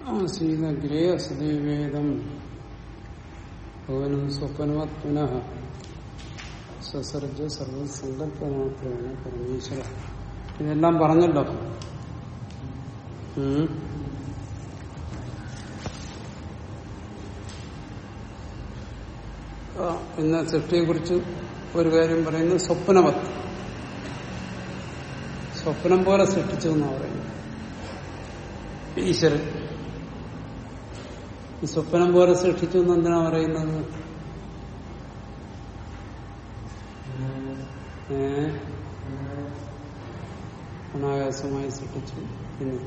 ആസീതഗ്രേ അസദേവേദം ഭവനം സ്വപ്നവത് പുനഃ സസർജ സർവസങ്കല്പമാത്രമാണ് പരമേശ്വര ഇതെല്ലാം പറഞ്ഞല്ലോ ഉം. ആ, പിന്നെ സൃഷ്ടിയെക്കുറിച്ച് ഒരു കാര്യം പറയുന്നത് സ്വപ്നവത് സ്വപ്നം പോലെ സൃഷ്ടിച്ചു എന്നാ പറയുന്നത് ഈശ്വരൻ ഈ സ്വപ്നം പോലെ സൃഷ്ടിച്ചു എന്ന് എന്തിനാ പറയുന്നത് ഏ അനായാസമായി സൃഷ്ടിച്ചു പിന്നെ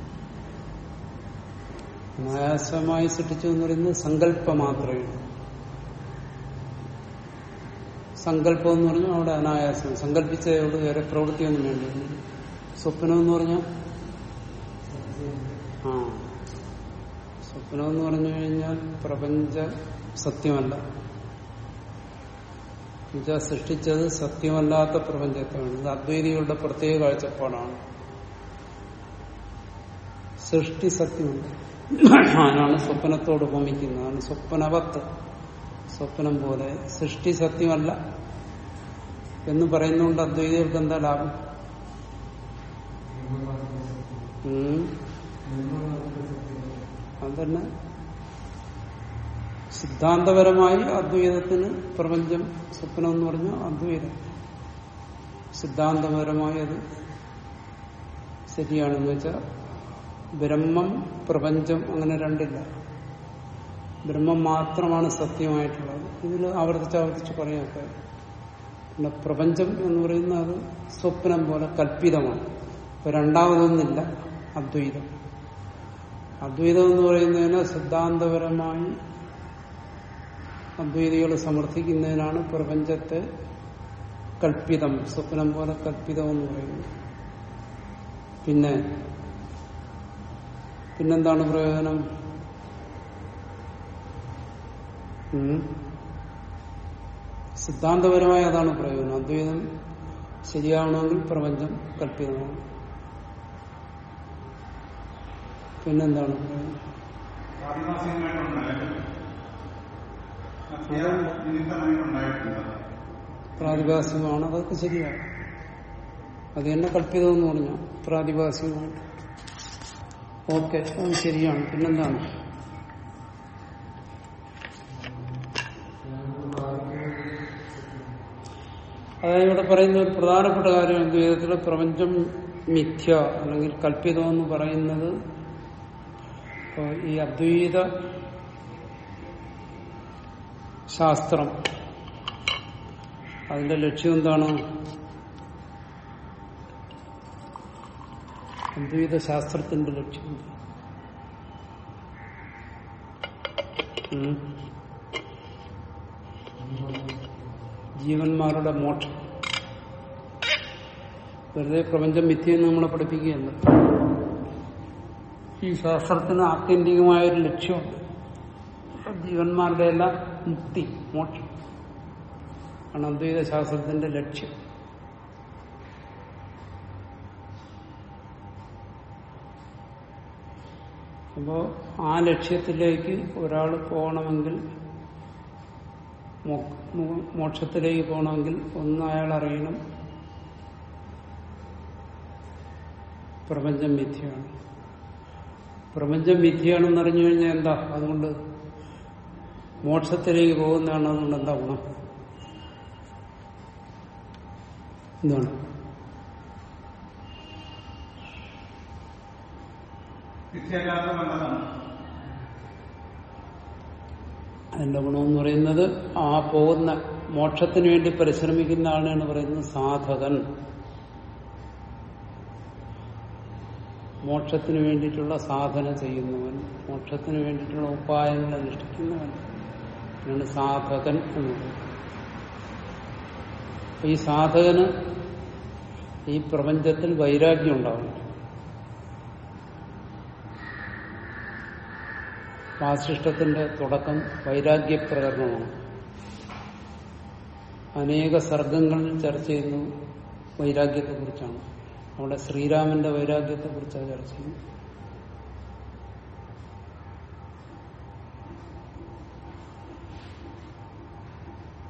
അനായാസമായി സൃഷ്ടിച്ചു എന്ന് പറയുന്നത് സങ്കല്പം മാത്രമേ ഉള്ളൂ സങ്കല്പം എന്ന് പറഞ്ഞാൽ അവിടെ അനായാസം സങ്കല്പിച്ചതോട് വേറെ പ്രവൃത്തിയൊന്നും വേണ്ടി സ്വപ്നം എന്ന് പറഞ്ഞാൽ ആ സ്വപ്നം എന്ന് പറഞ്ഞു കഴിഞ്ഞാൽ പ്രപഞ്ച സത്യമല്ല എന്നുവെച്ചാൽ സൃഷ്ടിച്ചത് സത്യമല്ലാത്ത പ്രപഞ്ചത്തെയാണ് ഇത് അദ്വൈതികളുടെ പ്രത്യേക കാഴ്ചപ്പാടാണ് സൃഷ്ടി സത്യമുണ്ട് അതിനാണ് സ്വപ്നത്തോട് ഉപമിക്കുന്നത് അതാണ് സ്വപ്നവത്ത് സ്വപ്നം പോലെ സൃഷ്ടി സത്യമല്ല എന്ന് പറയുന്നതുകൊണ്ട് അദ്വൈതികൾക്ക് എന്താ ലാഭം ഉം. അതന്നെ സിദ്ധാന്തപരമായി അദ്വൈതത്തിന് പ്രപഞ്ചം സ്വപ്നം എന്ന് പറഞ്ഞാൽ അദ്വൈതം സിദ്ധാന്തപരമായി അത് ശരിയാണെന്ന് വെച്ചാൽ ബ്രഹ്മം പ്രപഞ്ചം അങ്ങനെ രണ്ടില്ല ബ്രഹ്മം മാത്രമാണ് സത്യമായിട്ടുള്ളത് ഇതിൽ ആവർത്തിച്ച് ആവർത്തിച്ച് പറയാത്ത പിന്നെ പ്രപഞ്ചം എന്ന് പറയുന്നത് അത് സ്വപ്നം പോലെ കല്പിതമാണ് ഇപ്പൊ രണ്ടാമതൊന്നില്ല അദ്വൈതം അദ്വൈതം എന്ന് പറയുന്നതിന് സിദ്ധാന്തപരമായി അദ്വൈതികൾ സമർത്ഥിക്കുന്നതിനാണ് പ്രപഞ്ചത്തെ കൽപ്പിതം സ്വപ്നം പോലെ കൽപ്പിതം എന്ന് പറയുന്നത് പിന്നെ പിന്നെന്താണ് പ്രയോജനം ഉം. സിദ്ധാന്തപരമായി അതാണ് പ്രയോജനം അദ്വൈതം ശരിയാവണമെങ്കിൽ പ്രപഞ്ചം കൽപ്പിതമാണ് പിന്നെന്താണ് പ്രയോജനം പ്രാതിഭാസികമാണ് അതൊക്കെ ശരിയാണ് അത് തന്നെ കൽപ്പിതം എന്ന് പറഞ്ഞ പ്രാതിഭാസികമായിട്ട് ഓക്കെ അത് ശരിയാണ് പിന്നെന്താണ് അതായത് ഇവിടെ പറയുന്ന ഒരു പ്രധാനപ്പെട്ട കാര്യം ജീവിതത്തിലെ പ്രപഞ്ചം മിഥ്യ അല്ലെങ്കിൽ കൽപ്പിതം എന്ന് പറയുന്നത് ഇപ്പൊ ഈ അദ്വൈത ശാസ്ത്രം അതിന്റെ ലക്ഷ്യം എന്താണ് അദ്വൈത ശാസ്ത്രത്തിന്റെ ലക്ഷ്യം എന്താ? ഉം. ജീവന്മാരുടെ മോക്ഷം വെറുതെ പ്രപഞ്ചം മിഥ്യയെന്ന് നമ്മളെ പഠിപ്പിക്കുകയല്ല ഈ ശാസ്ത്രത്തിന് ആത്യന്തികമായ ഒരു ലക്ഷ്യമുണ്ട് ജീവന്മാരുടെ എല്ലാം മുക്തി മോക്ഷം ആണ് അദ്വൈത ശാസ്ത്രത്തിന്റെ ലക്ഷ്യം അപ്പോ ആ ലക്ഷ്യത്തിലേക്ക് ഒരാൾ പോകണമെങ്കിൽ മോ- മോ- മോക്ഷത്തിലേക്ക് പോകണമെങ്കിൽ ഒന്ന് അയാൾ അറിയണം പ്രപഞ്ചം മിഥ്യയാണ് പ്രപഞ്ചം മിഥ്യയാണെന്ന് അറിഞ്ഞു കഴിഞ്ഞാൽ എന്താ അതുകൊണ്ട് മോക്ഷത്തിലേക്ക് പോകുന്നതാണ് അതുകൊണ്ട് എന്താ ഗുണം എന്താണ് അതിന്റെ ഗുണമെന്ന് പറയുന്നത് ആ പോകുന്ന മോക്ഷത്തിന് വേണ്ടി പരിശ്രമിക്കുന്ന ആളാണ് പറയുന്നത് സാധകൻ മോക്ഷത്തിന് വേണ്ടിയിട്ടുള്ള സാധന ചെയ്യുന്നവൻ മോക്ഷത്തിന് വേണ്ടിയിട്ടുള്ള ഉപായങ്ങൾ അനുഷ്ഠിക്കുന്നവൻ ആണ് സാധകൻ എന്ന് പറയുന്നത് അപ്പൊ ഈ സാധകന് ഈ പ്രപഞ്ചത്തിൽ വൈരാഗ്യം ഉണ്ടാവും വാസിഷ്ടത്തിന്റെ തുടക്കം വൈരാഗ്യ പ്രകരണമാണ് അനേക സർഗങ്ങളിൽ ചർച്ച ചെയ്യുന്നു വൈരാഗ്യത്തെ കുറിച്ചാണ് അവിടെ ശ്രീരാമന്റെ വൈരാഗ്യത്തെ കുറിച്ചാണ് ചർച്ച ചെയ്യുന്നത്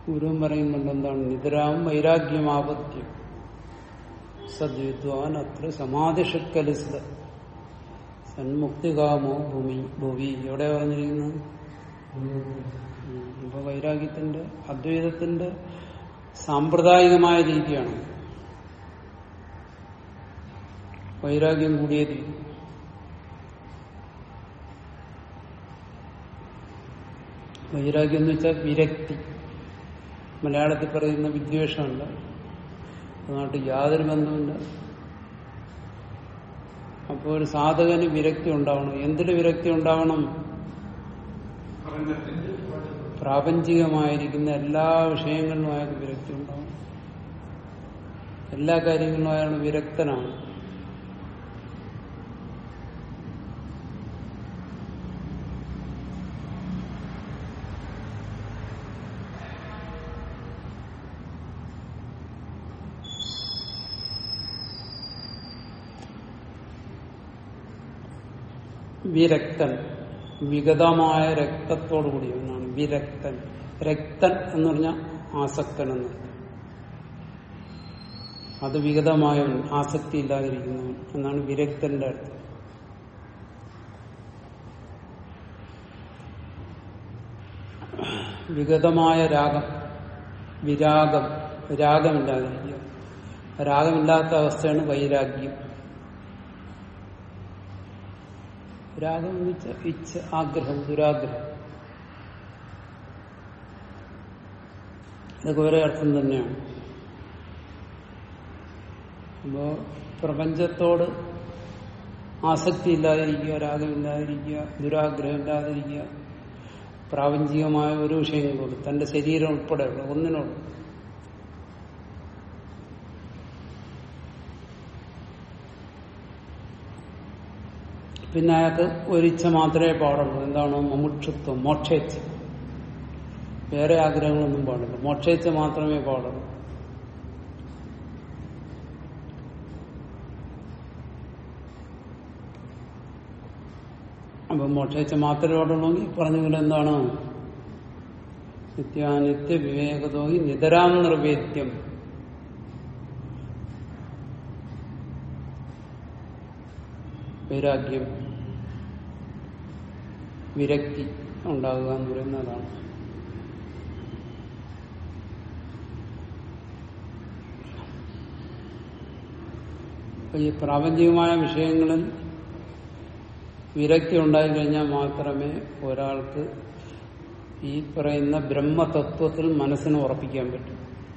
ഗുരുവും പറയുന്നുണ്ട് എന്താണ് നിതരാം വൈരാഗ്യമാപത്യം സദ്വിദ്വാൻ അത്ര സമാധിഷക്കലിസ്ത സന്മുക്തികാമോ ഭൂമി ഭൂവി എവിടെ പറഞ്ഞിരിക്കുന്നത് ഉം. അപ്പൊ വൈരാഗ്യത്തിന്റെ അദ്വൈതത്തിന്റെ സാമ്പ്രദായികമായ രീതിയാണ് വൈരാഗ്യം കൂടിയ രീതി വൈരാഗ്യം എന്ന് വെച്ചാൽ വിരക്തി മലയാളത്തിൽ പറയുന്ന വിദ്വേഷമല്ല അതുമായിട്ട് യാതൊരു ബന്ധമില്ല അപ്പോൾ ഒരു സാധകന് വിരക്തി ഉണ്ടാവണം എന്തിന് വിരക്തി ഉണ്ടാവണം പ്രാപഞ്ചികമായിരിക്കുന്ന എല്ലാ വിഷയങ്ങളിലും അയാൾക്ക് വിരക്തി ഉണ്ടാവണം എല്ലാ കാര്യങ്ങളിലും അയാൾ വിരക്തനാണ് വിരക്തൻ വിഗതമായ രക്തത്തോടു കൂടിയവനാണ് വിരക്തൻ രക്തൻ എന്ന് പറഞ്ഞാൽ ആസക്തൻ എന്ന് അത് വിഗതമായവൻ ആസക്തി ഇല്ലാതിരിക്കുന്നവൻ എന്നാണ് വിരക്തന്റെ അർത്ഥം വിഗതമായ രാഗം വിരാഗം രാഗമില്ലാതിരിക്കുക രാഗമില്ലാത്ത അവസ്ഥയാണ് വൈരാഗ്യം രാഗം എന്ന് വെച്ചാൽ ഇച്ഛ ആഗ്രഹം ദുരാഗ്രഹം ഇതൊക്കെ ഒരേ അർത്ഥം തന്നെയാണ് അപ്പോ പ്രപഞ്ചത്തോട് ആസക്തി ഇല്ലാതിരിക്കുക രാഗമില്ലാതിരിക്കുക ദുരാഗ്രഹം ഇല്ലാതിരിക്കുക പ്രാപഞ്ചികമായ ഒരു വിഷയങ്ങളോട് തന്റെ ശരീരം ഉൾപ്പെടെയുള്ള ഒന്നിനോട് പിന്നെ അയാൾക്ക് ഒരിച്ഛ മാത്രമേ പാടുള്ളൂ എന്താണ് മമുക്ഷത്വം മോക്ഷേച്ഛ വേറെ ആഗ്രഹങ്ങളൊന്നും പാടില്ല മോക്ഷേച്ഛ മാത്രമേ പാടുള്ളൂ അപ്പൊ മോക്ഷേച്ഛ മാത്രമേ പാടുള്ളൂങ്കിൽ പറഞ്ഞതുപോലെ എന്താണ് നിത്യാനിത്യ വിവേകതോയി നിതരാം നിർവേദ്യം വൈരാഗ്യം വിരക്തി ഉണ്ടാകുക എന്ന് പറയുന്നതാണ് അപ്പൊ ഈ പ്രാപഞ്ചികമായ വിഷയങ്ങളിൽ വിരക്തി ഉണ്ടായി കഴിഞ്ഞാൽ മാത്രമേ ഒരാൾക്ക് ഈ പറയുന്ന ബ്രഹ്മതത്വത്തിൽ മനസ്സിനെ ഉറപ്പിക്കാൻ പറ്റൂ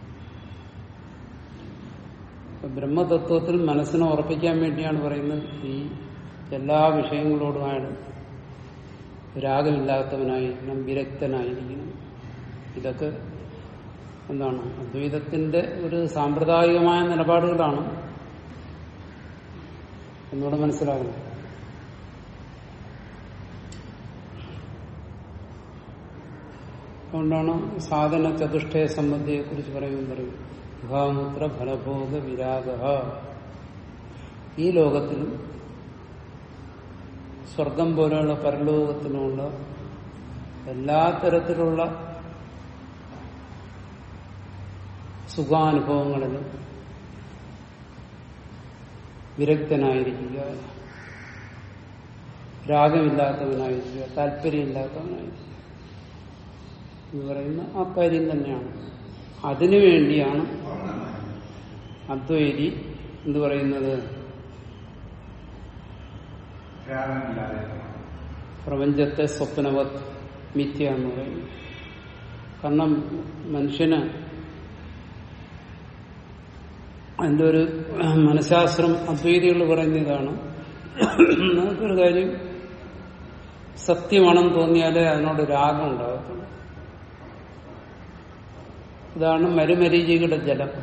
അപ്പൊ ബ്രഹ്മതത്വത്തിൽ മനസ്സിനെ ഉറപ്പിക്കാൻ വേണ്ടിയാണ് പറയുന്നത് ഈ എല്ലാ വിഷയങ്ങളോടും അയാൾ രാഗമില്ലാത്തവനായിരിക്കണം വിരക്തനായിരിക്കണം ഇതൊക്കെ എന്താണ് അദ്വൈതത്തിന്റെ ഒരു സാമ്പ്രദായികമായ നിലപാടുകളാണ് എന്നൂടെ മനസ്സിലാകുന്നത് അതുകൊണ്ടാണ് സാധന ചതുഷ്ടയ സംബന്ധിയെ കുറിച്ച് പറയുമ്പോൾ പറയും ഗുഹാമൂത്ര ഫലഭോഗ വിരാഗ ഈ ലോകത്തിലും സ്വർഗം പോലെയുള്ള പരലോകത്തിനുമുള്ള എല്ലാ തരത്തിലുള്ള സുഖാനുഭവങ്ങളിലും വിരക്തനായിരിക്കുക രാഗമില്ലാത്തവനായിരിക്കുക താല്പര്യമില്ലാത്തവനായിരിക്കുക എന്ന് പറയുന്ന ആ കാര്യം തന്നെയാണ് അതിനുവേണ്ടിയാണ് അദ്വൈതി എന്ന് പറയുന്നത് പ്രപഞ്ചത്തെ സ്വപ്നവത് മിഥ്യ എന്ന് പറയുന്നു കാരണം മനുഷ്യന് അതിന്റെ ഒരു മനഃശാസ്ത്രം അദ്വൈതികൾ പറയുന്നതാണ് നമുക്കൊരു കാര്യം സത്യമാണെന്ന് തോന്നിയാലേ അതിനോട് രാഗം ഉണ്ടാകത്തുള്ളൂ ഇതാണ് മരുമരീചികളുടെ ജലം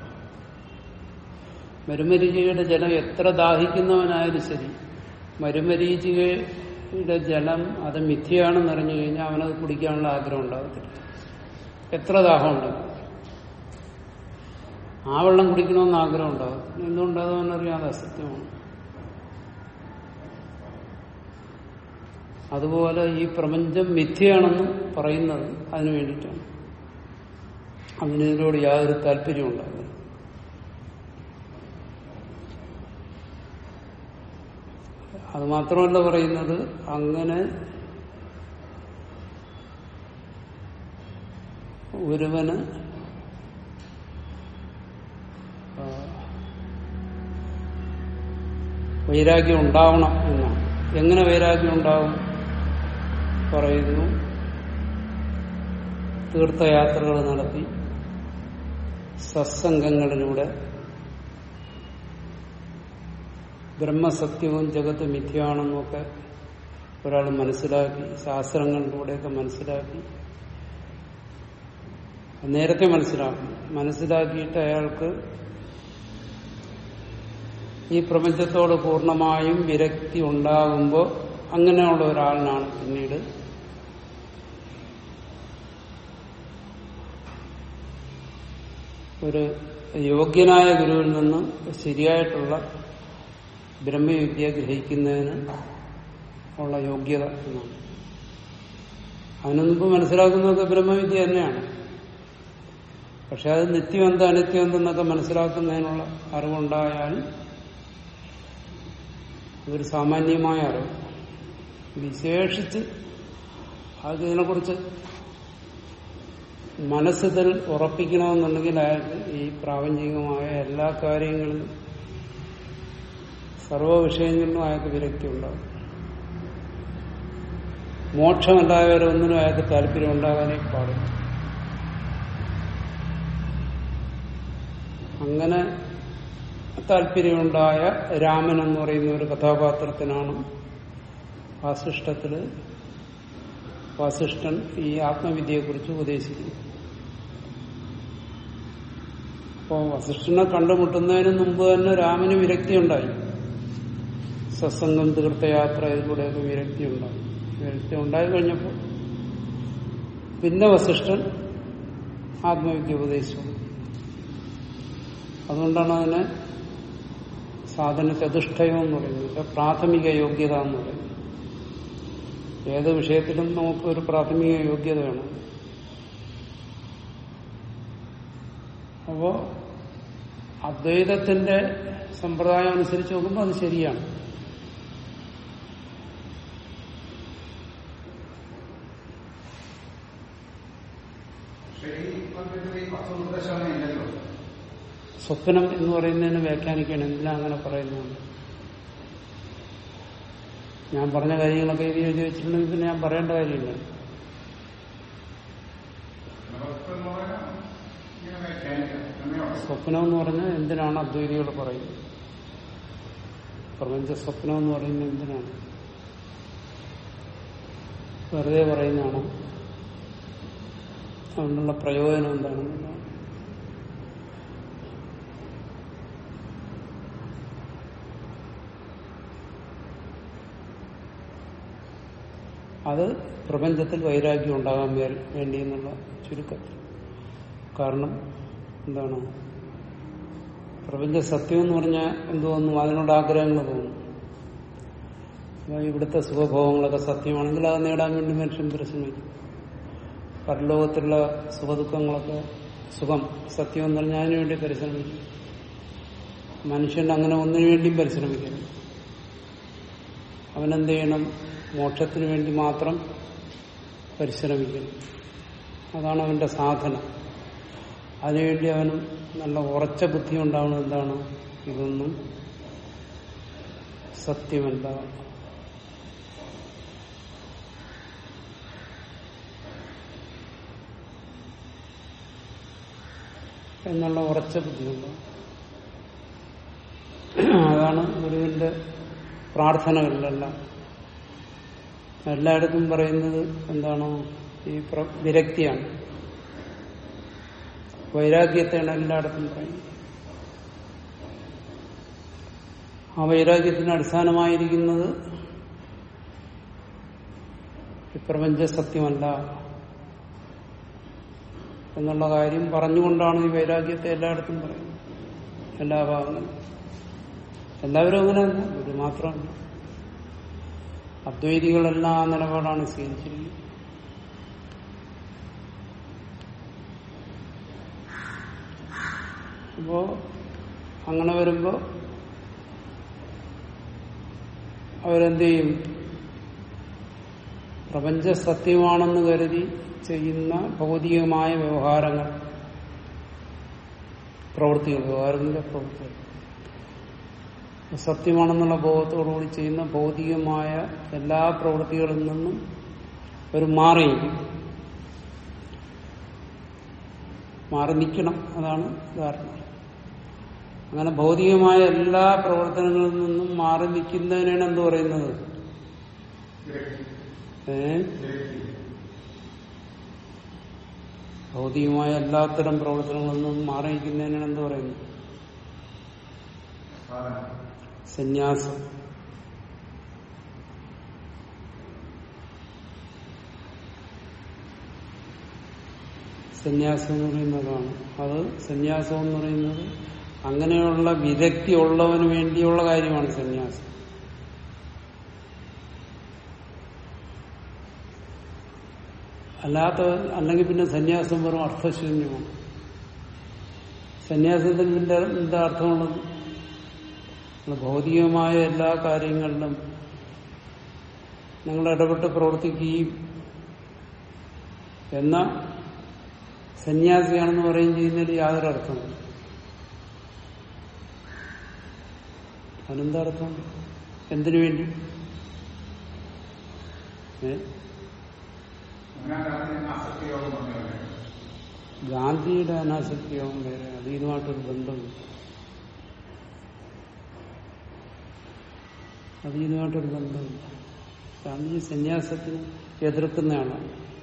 മരുമരീചികയുടെ ജലം എത്ര ദാഹിക്കുന്നവനായാലും ശരി മരുമരീചികയുടെ ജലം അത് മിഥ്യയാണെന്ന് അറിഞ്ഞു കഴിഞ്ഞാൽ അവനത് കുടിക്കാനുള്ള ആഗ്രഹം ഉണ്ടാകത്തില്ല എത്ര ദാഹമുണ്ട് ആ വെള്ളം കുടിക്കണമെന്ന് ആഗ്രഹം ഉണ്ടാകും എന്തുകൊണ്ടത് അവനറിയാതെ അസത്യമാണ് അതുപോലെ ഈ പ്രപഞ്ചം മിഥ്യയാണെന്ന് പറയുന്നത് അതിനു വേണ്ടിയിട്ടാണ് അതിനോട് യാതൊരു താല്പര്യവും ഉണ്ടാകും അത് മാത്രമല്ല പറയുന്നത് അങ്ങനെ ഒരുവന് ആ, വൈരാഗ്യം ഉണ്ടാവണം എന്നാണ് എങ്ങനെ വൈരാഗ്യം ഉണ്ടാവും പറയുന്നു തീർത്ഥയാത്രകൾ നടത്തി സത്സംഗങ്ങളിലൂടെ ബ്രഹ്മസത്യവും ജഗത്ത് മിഥ്യയാണെന്നൊക്കെ ഒരാൾ മനസ്സിലാക്കി ശാസ്ത്രങ്ങളിലൂടെയൊക്കെ മനസ്സിലാക്കി നേരത്തെ മനസ്സിലാക്കും മനസ്സിലാക്കിയിട്ട് അയാൾക്ക് ഈ പ്രപഞ്ചത്തോട് പൂർണ്ണമായും വിരക്തി ഉണ്ടാകുമ്പോൾ അങ്ങനെയുള്ള ഒരാളിനാണ് പിന്നീട് ഒരു യോഗ്യനായ ഗുരുവിൽ നിന്ന് ശരിയായിട്ടുള്ള ബ്രഹ്മവിദ്യ ഗ്രഹിക്കുന്നതിന് ഉള്ള യോഗ്യത എന്നാണ് അതിനു മുമ്പ് മനസ്സിലാക്കുന്നതൊക്കെ ബ്രഹ്മവിദ്യ തന്നെയാണ് പക്ഷെ അത് നിത്യമെന്ത് അനിത്യമെന്തെന്നൊക്കെ മനസ്സിലാക്കുന്നതിനുള്ള അറിവുണ്ടായാൽ ഒരു സാമാന്യമായ അറിവ് വിശേഷിച്ച് അത് ഇതിനെക്കുറിച്ച് മനസ്സിൽ ഉറപ്പിക്കണമെന്നുണ്ടെങ്കിൽ അയാൾക്ക് ഈ പ്രാപഞ്ചികമായ എല്ലാ കാര്യങ്ങളിലും സർവ വിഷയങ്ങളിലും അയാൾക്ക് വിരക്തി ഉണ്ടാകും മോക്ഷമല്ലായവരൊന്നിനും അയാൾക്ക് താല്പര്യം ഉണ്ടാകാനേ പാടില്ല അങ്ങനെ താല്പര്യമുണ്ടായ രാമൻ എന്ന് പറയുന്ന ഒരു കഥാപാത്രത്തിനാണ് വാസിഷ്ടത്തില് വാസിഷ്ഠൻ ഈ ആത്മവിദ്യയെക്കുറിച്ച് ഉപദേശിക്കുന്നു അപ്പോ വസിഷ്ഠനെ കണ്ടുമുട്ടുന്നതിന് മുമ്പ് തന്നെ രാമന് വിരക്തി ഉണ്ടായി സത്സംഗം തീർത്ഥയാത്ര ഇതിലൂടെയൊക്കെ വിരക്തി ഉണ്ടായി വിരക്തി ഉണ്ടായി കഴിഞ്ഞപ്പോൾ പിന്നെ വസിഷ്ഠൻ ആത്മവിദ്യ ഉപദേശിച്ചു അതുകൊണ്ടാണ് അതിനെ സാധന ചതുഷ്ടയം എന്ന് പറയുന്നത് പ്രാഥമിക യോഗ്യത എന്ന് പറയുന്നത് ഏത് വിഷയത്തിലും നമുക്ക് ഒരു പ്രാഥമിക യോഗ്യത വേണം അപ്പോ അദ്വൈതത്തിന്റെ സമ്പ്രദായം അനുസരിച്ച് നോക്കുമ്പോൾ അത് ശരിയാണ് സ്വപ്നം എന്ന് പറയുന്നതിന് വ്യാഖ്യാനിക്കണം എന്തിനാ അങ്ങനെ പറയുന്നത് ഞാൻ പറഞ്ഞ കാര്യങ്ങളൊക്കെ എഴുതി എഴുതി വെച്ചിട്ടുണ്ടെങ്കിൽ പിന്നെ ഞാൻ പറയേണ്ട കാര്യമില്ല സ്വപ്നം എന്ന് പറഞ്ഞാൽ എന്തിനാണ് അദ്വൈതികൾ പറയുന്നത് പ്രപഞ്ച സ്വപ്നം എന്ന് പറയുന്നത് എന്തിനാണ് വെറുതെ പറയുന്നതാണോ അതുകൊണ്ടുള്ള പ്രയോജനം എന്താണെന്നുള്ളതാണ് അത് പ്രപഞ്ചത്തിൽ വൈരാഗ്യം ഉണ്ടാകാൻ വേ- വേണ്ടി എന്നുള്ള ചുരുക്കത്തിൽ കാരണം എന്താണ് പ്രപഞ്ച സത്യം എന്ന് പറഞ്ഞാൽ എന്ത് തോന്നുന്നു അതിനോട് ആഗ്രഹങ്ങൾ തോന്നും അപ്പൊ ഇവിടുത്തെ സുഖഭോഗങ്ങളൊക്കെ സത്യമാണെങ്കിൽ അത് നേടാൻ വേണ്ടി മനുഷ്യൻ പരിശ്രമിക്കും പരലോകത്തിലുള്ള സുഖദുഃഖങ്ങളൊക്കെ സുഖം സത്യം എന്ന് പറഞ്ഞാൽ അതിനു വേണ്ടി പരിശ്രമിക്കും മനുഷ്യൻ അങ്ങനെ ഒന്നിനു വേണ്ടിയും പരിശ്രമിക്കരുത് അവനെന്ത് ചെയ്യണം മോക്ഷത്തിന് വേണ്ടി മാത്രം പരിശ്രമിക്കണം അതാണ് അവന്റെ സാധന അതിനുവേണ്ടി അവന് നല്ല ഉറച്ച ബുദ്ധി ഉണ്ടാവുന്നത് എന്താണ് ഇതൊന്നും സത്യമല്ല എന്നുള്ള ഉറച്ച ബുദ്ധിയുണ്ടാവും അതാണ് ഗുരുവിന്റെ പ്രാർത്ഥനകളിലെല്ലാം എല്ലായിടത്തും പറയുന്നത് എന്താണ് ഈ പ്ര- വിരക്തിയാണ് വൈരാഗ്യത്തെയാണ് എല്ലായിടത്തും പറയുന്നത് ആ വൈരാഗ്യത്തിന് അടിസ്ഥാനമായിരിക്കുന്നത് ഈ പ്രപഞ്ച സത്യമല്ല എന്നുള്ള കാര്യം പറഞ്ഞുകൊണ്ടാണ് ഈ വൈരാഗ്യത്തെ എല്ലായിടത്തും പറയുന്നത് എല്ലാ ഭാഗങ്ങളും എല്ലാവരും അങ്ങനെയല്ല ഒരു മാത്രമല്ല അദ്വൈതികളെല്ലാം ആ നിലപാടാണ് സ്വീകരിച്ചിരിക്കുന്നത് അപ്പോ അങ്ങനെ വരുമ്പോ അവരെന്ത് ചെയ്യും പ്രപഞ്ച സത്യമാണെന്ന് കരുതി ചെയ്യുന്ന ഭൗതികമായ വ്യവഹാരങ്ങൾ പ്രവൃത്തികൾ വ്യവഹാരങ്ങളുടെ പ്രവൃത്തികൾ സത്യമാണെന്നുള്ള ബോധത്തോടുകൂടി ചെയ്യുന്ന ഭൗതികമായ എല്ലാ പ്രവൃത്തികളിൽ നിന്നും ഒരു മാറി മാറി നിൽക്കണം അതാണ് ധാരണ അങ്ങനെ ഭൗതികമായ എല്ലാ പ്രവർത്തനങ്ങളിൽ നിന്നും മാറി നിൽക്കുന്നതിനാണ് എന്ത് പറയുന്നത് ഏ ഭൗതികമായ എല്ലാത്തരം പ്രവർത്തനങ്ങളിൽ നിന്നും മാറി നിൽക്കുന്നതിനാണ് എന്ത് പറയുന്നത് സന്യാസം സന്യാസം എന്ന് പറയുന്നതാണ് അത് സന്യാസം എന്ന് പറയുന്നത് അങ്ങനെയുള്ള വിദഗ്ധി ഉള്ളവന് വേണ്ടിയുള്ള കാര്യമാണ് സന്യാസം അല്ലാത്ത അല്ലെങ്കിൽ പിന്നെ സന്യാസം വെറും അർത്ഥശൂന്യമാണ് സന്യാസത്തിന് പിന്നെ എന്താ അർത്ഥമുള്ളത് നിങ്ങൾ ഭൗതികമായ എല്ലാ കാര്യങ്ങളിലും നിങ്ങൾ ഇടപെട്ട് പ്രവർത്തിക്കുകയും എന്ന സന്യാസിയാണെന്ന് പറയുകയും ചെയ്യുന്നതിൽ യാതൊരു അർത്ഥമില്ല അതിനെന്താ അർത്ഥം എന്തിനു വേണ്ടി ഏ ഗാന്ധിയുടെ അനാസക്തിയാവും വേറെ അത് ഇതുമായിട്ടൊരു ബന്ധമില്ല അത് ഇതുമായിട്ടൊരു ബന്ധമില്ല ഗാന്ധി സന്യാസത്തിന് എതിർക്കുന്നതാണ്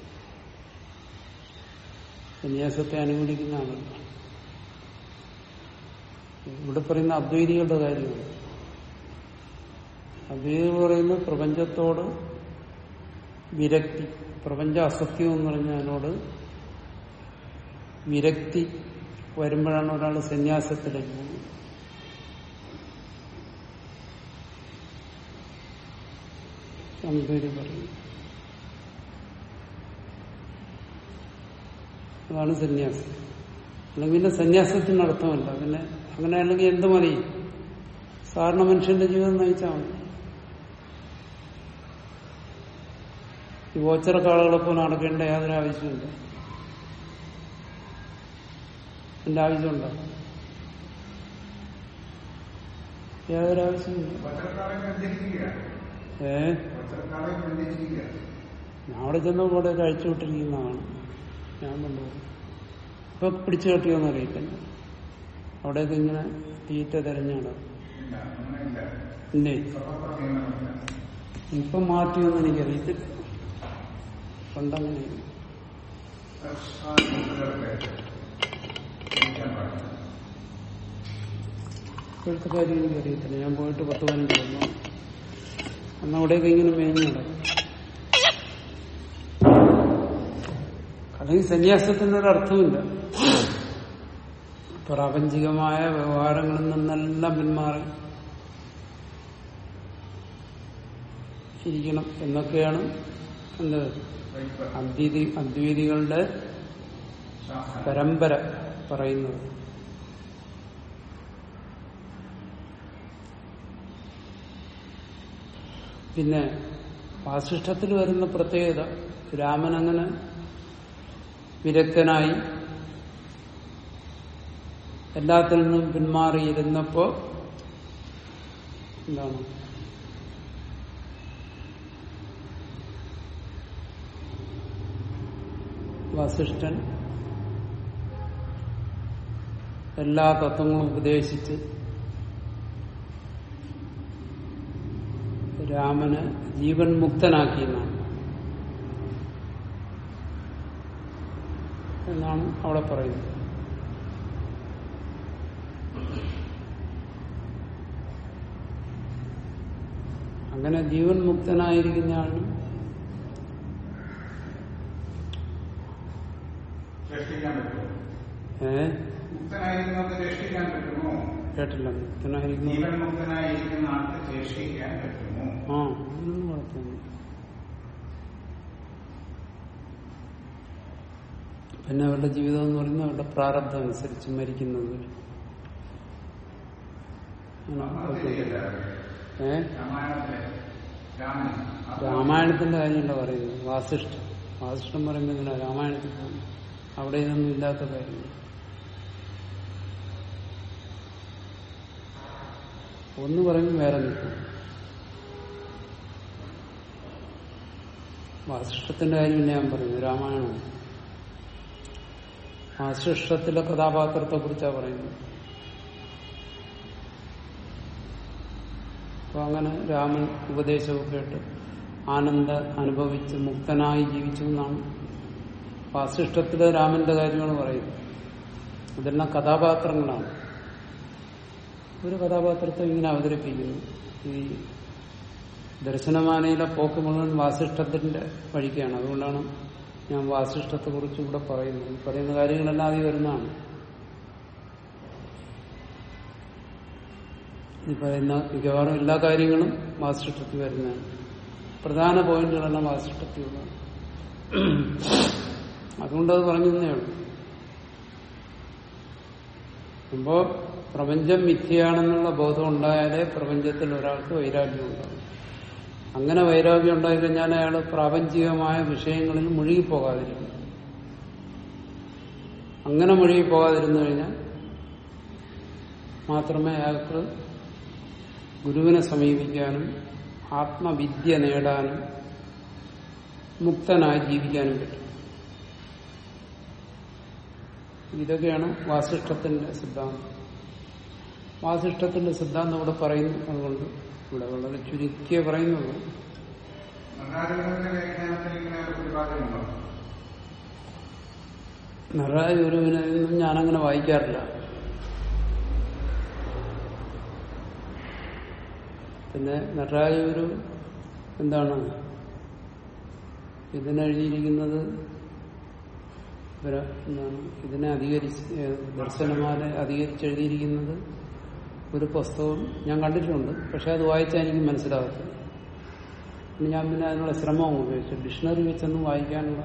സന്യാസത്തെ അനുകൂലിക്കുന്ന ആളല്ല ഇവിടെ പറയുന്ന അദ്വൈതികളുടെ കാര്യമാണ് അദ്വൈതികൾ പറയുന്നത് പ്രപഞ്ചത്തോട് വിരക്തി പ്രപഞ്ച അസത്യം എന്ന് പറഞ്ഞാൽ അതിനോട് വിരക്തി വരുമ്പോഴാണ് ഒരാൾ സന്യാസത്തിലേക്ക് പോകുന്നത് അദ്വൈതി പറയുന്നത് അതാണ് സന്യാസം അല്ലെങ്കിൽ പിന്നെ സന്യാസത്തിന് അർത്ഥമല്ല പിന്നെ അങ്ങനെ അല്ലെങ്കിൽ എന്ത് മതി സാധാരണ മനുഷ്യന്റെ ജീവിതം നയിച്ചാൽ മതി ഈ ഓച്ചറക്കാളുകളെ പോലെ നടക്കേണ്ട യാതൊരു ആവശ്യമില്ല എന്റെ ആവശ്യമുണ്ടോ യാതൊരു ആവശ്യമില്ല ഏ ഞാൻ അവിടെ ചെന്നപ്പോൾ ഇവിടെ കഴിച്ചു വിട്ടിരിക്കുന്നതാണ് ഞാൻ കൊണ്ടുപോകും ഇപ്പൊ പിടിച്ചു കെട്ടിയോന്ന് അറിയത്തില്ല അവിടെയൊക്കെ ഇങ്ങനെ തീറ്റ തെരഞ്ഞാണ് ഇല്ലേ ഇപ്പം മാറ്റിയൊന്നും എനിക്കറിയത്തില്ല പണ്ടങ്ങനെ ഇപ്പോഴത്തെ കാര്യം എനിക്കറിയത്തില്ല ഞാൻ പോയിട്ട് പത്ത് പതിനഞ്ച് കൊല്ലം അന്ന് അവിടെയൊക്കെ ഇങ്ങനെ മേഞ്ഞു നടക്കും അല്ലെങ്കിൽ സന്യാസത്തിനൊരർത്ഥമില്ല പ്രാപഞ്ചികമായ വ്യവഹാരങ്ങളിൽ നിന്നെല്ലാം പിന്മാറി ഇരിക്കണം എന്നൊക്കെയാണ് എന്ത് അദ്വൈതി അദ്വൈതികളുടെ പരമ്പര പറയുന്നത് പിന്നെ വാസിഷ്ഠത്തിൽ വരുന്ന പ്രത്യേകത രാമൻ അങ്ങനെ വിരക്തനായി എല്ലാത്തിൽ നിന്നും പിന്മാറിയിരുന്നപ്പോ എന്താണ് വസിഷ്ഠൻ എല്ലാ തത്വങ്ങളും ഉപദേശിച്ച് രാമന് ജീവൻ മുക്തനാക്കിയെന്നാണ് എന്നാണ് അവിടെ പറയുന്നത് അങ്ങനെ ജീവൻ മുക്തനായിരിക്കുന്നയാളും രക്ഷിക്കാൻ പറ്റുമോ ഏ മുക്തനായിരിക്കുന്നത് രക്ഷിക്കാൻ പറ്റുമോ കേട്ടില്ല മുക്തനായിരിക്കുന്ന ജീവൻ മുക്തനായിരിക്കുന്ന ആൾക്ക് രക്ഷിക്കാൻ പറ്റുമോ ആ ഒന്നും കുഴപ്പമില്ല പിന്നെ അവരുടെ ജീവിതം എന്ന് പറയുന്നത് അവരുടെ പ്രാരബ്ധം അനുസരിച്ച് മരിക്കുന്നത് ശരിയല്ല ഏ രാമായണത്തിലെ രാമൻ രാമായണത്തിന്റെ കാര്യമല്ല പറയുന്നത് വാസിഷ്ഠം വാസിഷ്ഠം പറയുമ്പോൾ ഇങ്ങനെ രാമായണത്തിൽ പോകുന്നു അവിടെ ഇതൊന്നും ഇല്ലാത്ത കാര്യങ്ങൾ ഒന്ന് പറയുമ്പോൾ വേറെ നിൽക്കും വാസിഷ്ഠത്തിന്റെ കാര്യം ഞാൻ പറയുന്നത് രാമായണം വാസിഷ്ഠത്തിലെ കഥാപാത്രത്തെ കുറിച്ചാണ് പറയുന്നത് അപ്പൊ അങ്ങനെ രാമൻ ഉപദേശമൊക്കെ കേട്ട് ആനന്ദ അനുഭവിച്ച് മുക്തനായി ജീവിച്ചു എന്നാണ് വാസിഷ്ഠത്തിലെ രാമന്റെ കാര്യമാണ് പറയുന്നത് ഇതെല്ലാം കഥാപാത്രങ്ങളാണ് ഒരു കഥാപാത്രത്തെ ഇങ്ങനെ അവതരിപ്പിക്കുന്നു ഈ ദർശനമാനയിലെ പോക്ക് മുഴുവൻ വാസിഷ്ഠത്തിന്റെ വഴിക്കാണ് അതുകൊണ്ടാണ് ഞാൻ വാസിഷ്ഠത്തെ കുറിച്ച് ഇവിടെ പറയുന്നത് ഈ പറയുന്ന കാര്യങ്ങളെല്ലാം ആദ്യം വരുന്നതാണ് ഈ പറയുന്ന മിക്കവാറും എല്ലാ കാര്യങ്ങളും വാസിഷ്ഠത്തിൽ വരുന്നതാണ് പ്രധാന പോയിന്റുകളെല്ലാം വാസിഷ്ഠത്തിലുള്ളതാണ് അതുകൊണ്ടത് പറഞ്ഞു തന്നേ ഉള്ളൂ അപ്പോ പ്രപഞ്ചം മിഥ്യയാണെന്നുള്ള ബോധം ഉണ്ടായാലേ പ്രപഞ്ചത്തിൽ ഒരാൾക്ക് വൈരാഗ്യം ഉണ്ടാകും അങ്ങനെ വൈരാഗ്യം ഉണ്ടായിക്കഴിഞ്ഞാൽ അയാൾ പ്രാപഞ്ചികമായ വിഷയങ്ങളിൽ മുഴുകിപ്പോകാതിരിക്കും അങ്ങനെ മുഴുകിപ്പോകാതിരുന്നു കഴിഞ്ഞാൽ മാത്രമേ അയാൾക്ക് ഗുരുവിനെ സമീപിക്കാനും ആത്മവിദ്യ നേടാനും മുക്തനായി ജീവിക്കാനും പറ്റും ഇതൊക്കെയാണ് വാസിഷ്ഠത്തിന്റെ സിദ്ധാന്തം വാസിഷ്ഠത്തിന്റെ സിദ്ധാന്തം ഇവിടെ പറയുന്നു അതുകൊണ്ട് ഇവിടെ വളരെ ചുരുക്കിയ പറയുന്നുള്ളൂ നടരാജന്റെ വ്യാഖ്യാനത്തിൽ ഇങ്ങനെ ഒരു പ്രതിപാദ്യമുണ്ടോ നടരാജ ഗുരുവിനൊന്നും ഞാനങ്ങനെ വായിക്കാറില്ല പിന്നെ നടരാജ ഗുരു എന്താണ് ഇതിനെഴുതിയിരിക്കുന്നത് ഇവര് എന്താണ് ഇതിനെ അധികരിച്ച് ഏഹ് ദർശനമാല അധികരിച്ചെഴുതിയിരിക്കുന്നത് ഒരു പുസ്തകം ഞാൻ കണ്ടിട്ടുണ്ട് പക്ഷെ അത് വായിച്ചാൽ എനിക്ക് മനസ്സിലാകത്തില്ല പിന്നെ ഞാൻ പിന്നെ അതിനുള്ള ശ്രമം ഉപയോഗിച്ചു ഡിക്ഷണറി വെച്ചൊന്നും വായിക്കാനുള്ള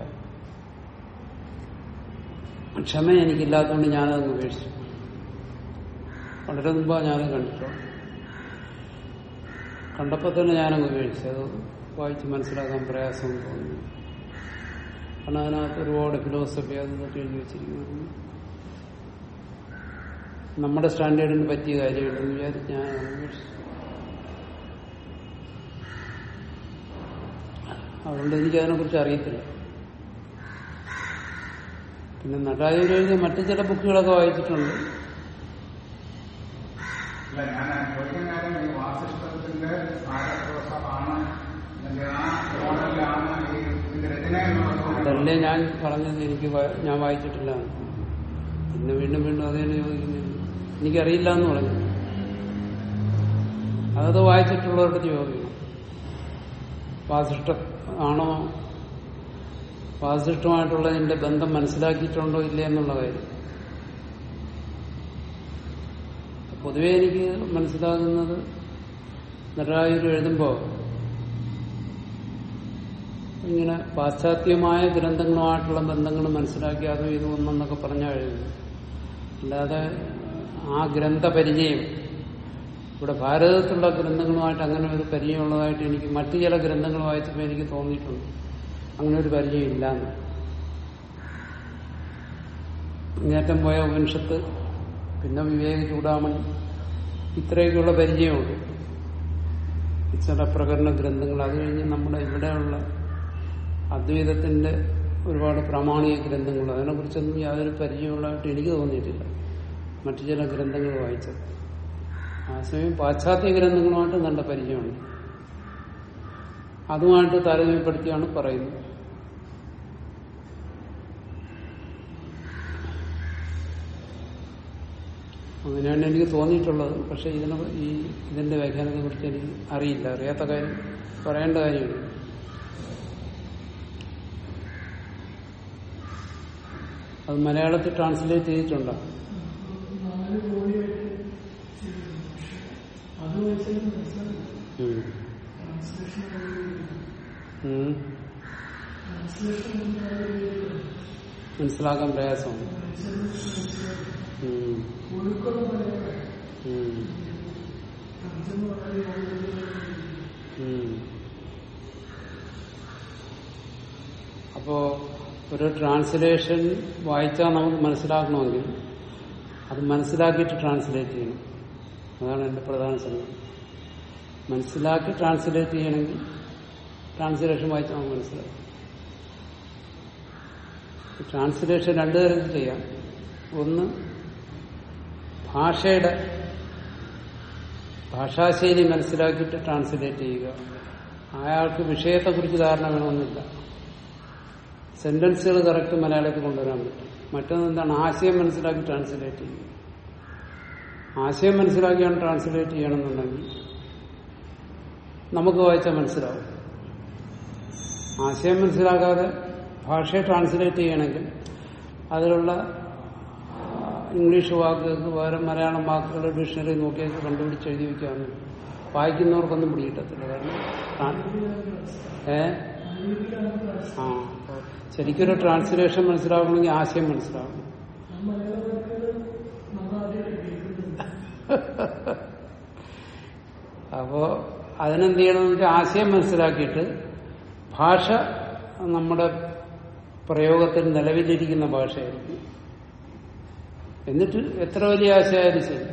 ക്ഷമ എനിക്കില്ലാത്തതുകൊണ്ട് ഞാനതങ്ങ് ഉപേക്ഷിച്ചു വളരെ മുമ്പാണ് ഞാനത് കണ്ടിട്ടുള്ളത് കണ്ടപ്പോൾ തന്നെ ഞാനങ്ങ് ഉപേക്ഷിച്ചു അത് വായിച്ച് മനസ്സിലാക്കാൻ പ്രയാസം തോന്നി കാരണം അതിനകത്ത് ഒരുപാട് ഫിലോസഫി അത് ഇതൊക്കെ എഴുതി വെച്ചിരിക്കുന്നത് നമ്മുടെ സ്റ്റാൻഡേർഡിന് പറ്റിയ കാര്യമില്ലെന്ന് വിചാരിച്ച് ഞാൻ അന്വേഷിച്ചു അതുകൊണ്ട് എനിക്ക് അതിനെക്കുറിച്ച് അറിയത്തില്ല പിന്നെ നടരാജൻ എഴുതിയ മറ്റു ചില ബുക്കുകളൊക്കെ വായിച്ചിട്ടുണ്ട് അല്ല ഞാൻ ചോദിക്കുന്ന കാര്യം ഈ വാസിഷ്ഠത്തിന്റെ സാരപ്രോസമാണ് അല്ലെങ്കിൽ ആ മോഡലിലാണ് ഈ ഇതിന്റെ രചന എന്നുള്ളത് അതല്ലേ ഞാൻ പറഞ്ഞത് എനിക്ക് വാ- ഞാൻ വായിച്ചിട്ടില്ല പിന്നെ വീണ്ടും വീണ്ടും അതേ ചോദിക്കുന്നു എനിക്കറിയില്ല എന്ന് പറഞ്ഞു അതത് വായിച്ചിട്ടുള്ളവരുടെ ചോദിക്കണം വാസിഷ്ട ആണോ വാസിഷ്ടമായിട്ടുള്ള എന്റെ ബന്ധം മനസ്സിലാക്കിയിട്ടുണ്ടോ ഇല്ലേ എന്നുള്ള കാര്യം പൊതുവെ എനിക്ക് മനസ്സിലാകുന്നത് നടരായൂർ എഴുതുമ്പോ ഇങ്ങനെ പാശ്ചാത്യമായ ഗ്രന്ഥങ്ങളുമായിട്ടുള്ള ബന്ധങ്ങൾ മനസ്സിലാക്കി അതും ഇതും ഒന്നെന്നൊക്കെ പറഞ്ഞാൽ എഴുതുന്നു അല്ലാതെ ആ ഗ്രന്ഥപരിചയം ഇവിടെ ഭാരതത്തിലുള്ള ഗ്രന്ഥങ്ങളുമായിട്ട് അങ്ങനെ ഒരു പരിചയമുള്ളതായിട്ട് എനിക്ക് മറ്റു ചില ഗ്രന്ഥങ്ങൾ വായിച്ചപ്പോൾ എനിക്ക് തോന്നിയിട്ടുണ്ട് അങ്ങനെ ഒരു പരിചയം ഇല്ലാന്ന് നേറ്റം പോയ ഉപനിഷത്ത് പിന്നെ വിവേക ചൂടാമണി ഇത്രയൊക്കെയുള്ള പരിചയമുണ്ട് ചില പ്രകടന ഗ്രന്ഥങ്ങൾ അത് കഴിഞ്ഞ് നമ്മുടെ ഇവിടെയുള്ള അദ്വൈതത്തിന്റെ ഒരുപാട് പ്രാമാണിക ഗ്രന്ഥങ്ങൾ അതിനെക്കുറിച്ചൊന്നും യാതൊരു പരിചയമുള്ളതായിട്ട് എനിക്ക് തോന്നിയിട്ടില്ല മറ്റു ചില ഗ്രന്ഥങ്ങൾ വായിച്ചത് ആ സമയം പാശ്ചാത്യ ഗ്രന്ഥങ്ങളുമായിട്ട് നല്ല പരിചയമുണ്ട് അതുമായിട്ട് താരതമ്യപ്പെടുത്തിയാണ് പറയുന്നത് അങ്ങനെയാണ് എനിക്ക് തോന്നിയിട്ടുള്ളത് പക്ഷെ ഇതിനെ ഈ ഇതിന്റെ വ്യാഖ്യാനത്തെ കുറിച്ച് എനിക്ക് അറിയില്ല അറിയാത്ത കാര്യം പറയേണ്ട കാര്യമില്ല അത് മലയാളത്തിൽ ട്രാൻസ്ലേറ്റ് ചെയ്തിട്ടുണ്ടോ നാല് കോടിയായിട്ട് ചെയ്തിരുന്നു. പക്ഷെ അത് വെച്ചാൽ മനസ്സിലാവില്ല ഉം. ട്രാൻസ്ലേഷൻ ഉം. ട്രാൻസ്ലേഷൻ മനസ്സിലാക്കാൻ പ്രയാസമാണ് ഉം. ഒഴുക്കുള്ള മലയാളം ഉം. ശബ്ദം വളരെ യോഗത്തിലുള്ള ഉം. അപ്പോ ഒരു ട്രാൻസ്ലേഷൻ വായിച്ചാൽ നമുക്ക് മനസ്സിലാക്കണമെങ്കിൽ അത് മനസ്സിലാക്കിയിട്ട് ട്രാൻസ്ലേറ്റ് ചെയ്യണം അതാണ് എന്റെ പ്രധാന സംഗതി മനസ്സിലാക്കി ട്രാൻസ്ലേറ്റ് ചെയ്യണമെങ്കിൽ ട്രാൻസ്ലേഷൻ വായിച്ചാൽ നമുക്ക് മനസ്സിലാക്കും ട്രാൻസ്ലേഷൻ രണ്ടു തരത്തിൽ ചെയ്യാം ഒന്ന് ഭാഷയുടെ ഭാഷാശൈലി മനസ്സിലാക്കിയിട്ട് ട്രാൻസ്ലേറ്റ് ചെയ്യുക അയാൾക്ക് വിഷയത്തെക്കുറിച്ച് ധാരണ വേണമെന്നില്ല സെന്റൻസുകൾ കറക്റ്റ് മലയാളത്തിൽ കൊണ്ടുവരാൻ പറ്റും മറ്റൊന്ന് എന്താണ് ആശയം മനസ്സിലാക്കി ട്രാൻസ്ലേറ്റ് ചെയ്യുക ആശയം മനസ്സിലാക്കിയാണ് ട്രാൻസ്ലേറ്റ് ചെയ്യണമെന്നുണ്ടെങ്കിൽ നമുക്ക് വായിച്ചാൽ മനസ്സിലാവും ആശയം മനസ്സിലാക്കാതെ ഭാഷയെ ട്രാൻസ്ലേറ്റ് ചെയ്യണമെങ്കിൽ അതിലുള്ള ആ, ഇംഗ്ലീഷ് വാക്കുകൾക്ക് പകരം മലയാളം വാക്കുകൾ ഡിക്ഷണറി നോക്കിയൊക്കെ കണ്ടുപിടിച്ച് എഴുതി വെക്കാവുന്ന വായിക്കുന്നവർക്കൊന്നും പിടികിട്ടത്തില്ല കാരണം ട്രാൻ- ഏ ആ അപ്പൊ ശരിക്കൊരു ട്രാൻസ്ലേഷൻ മനസ്സിലാക്കണമെങ്കിൽ ആശയം മനസ്സിലാക്കണം ആ മലയാള വാക്കുകൾ നമ്മൾ ആദ്യമായിട്ട് കേൾക്കുന്നത് അപ്പോ അതിനെന്ത് ചെയ്യണമെന്ന് വെച്ചാൽ ആശയം മനസ്സിലാക്കിയിട്ട് ഭാഷ നമ്മുടെ പ്രയോഗത്തിൽ നിലവിലിരിക്കുന്ന ഭാഷയായിരിക്കും എന്നിട്ട് എത്ര വലിയ ആശയമായാലും ശരി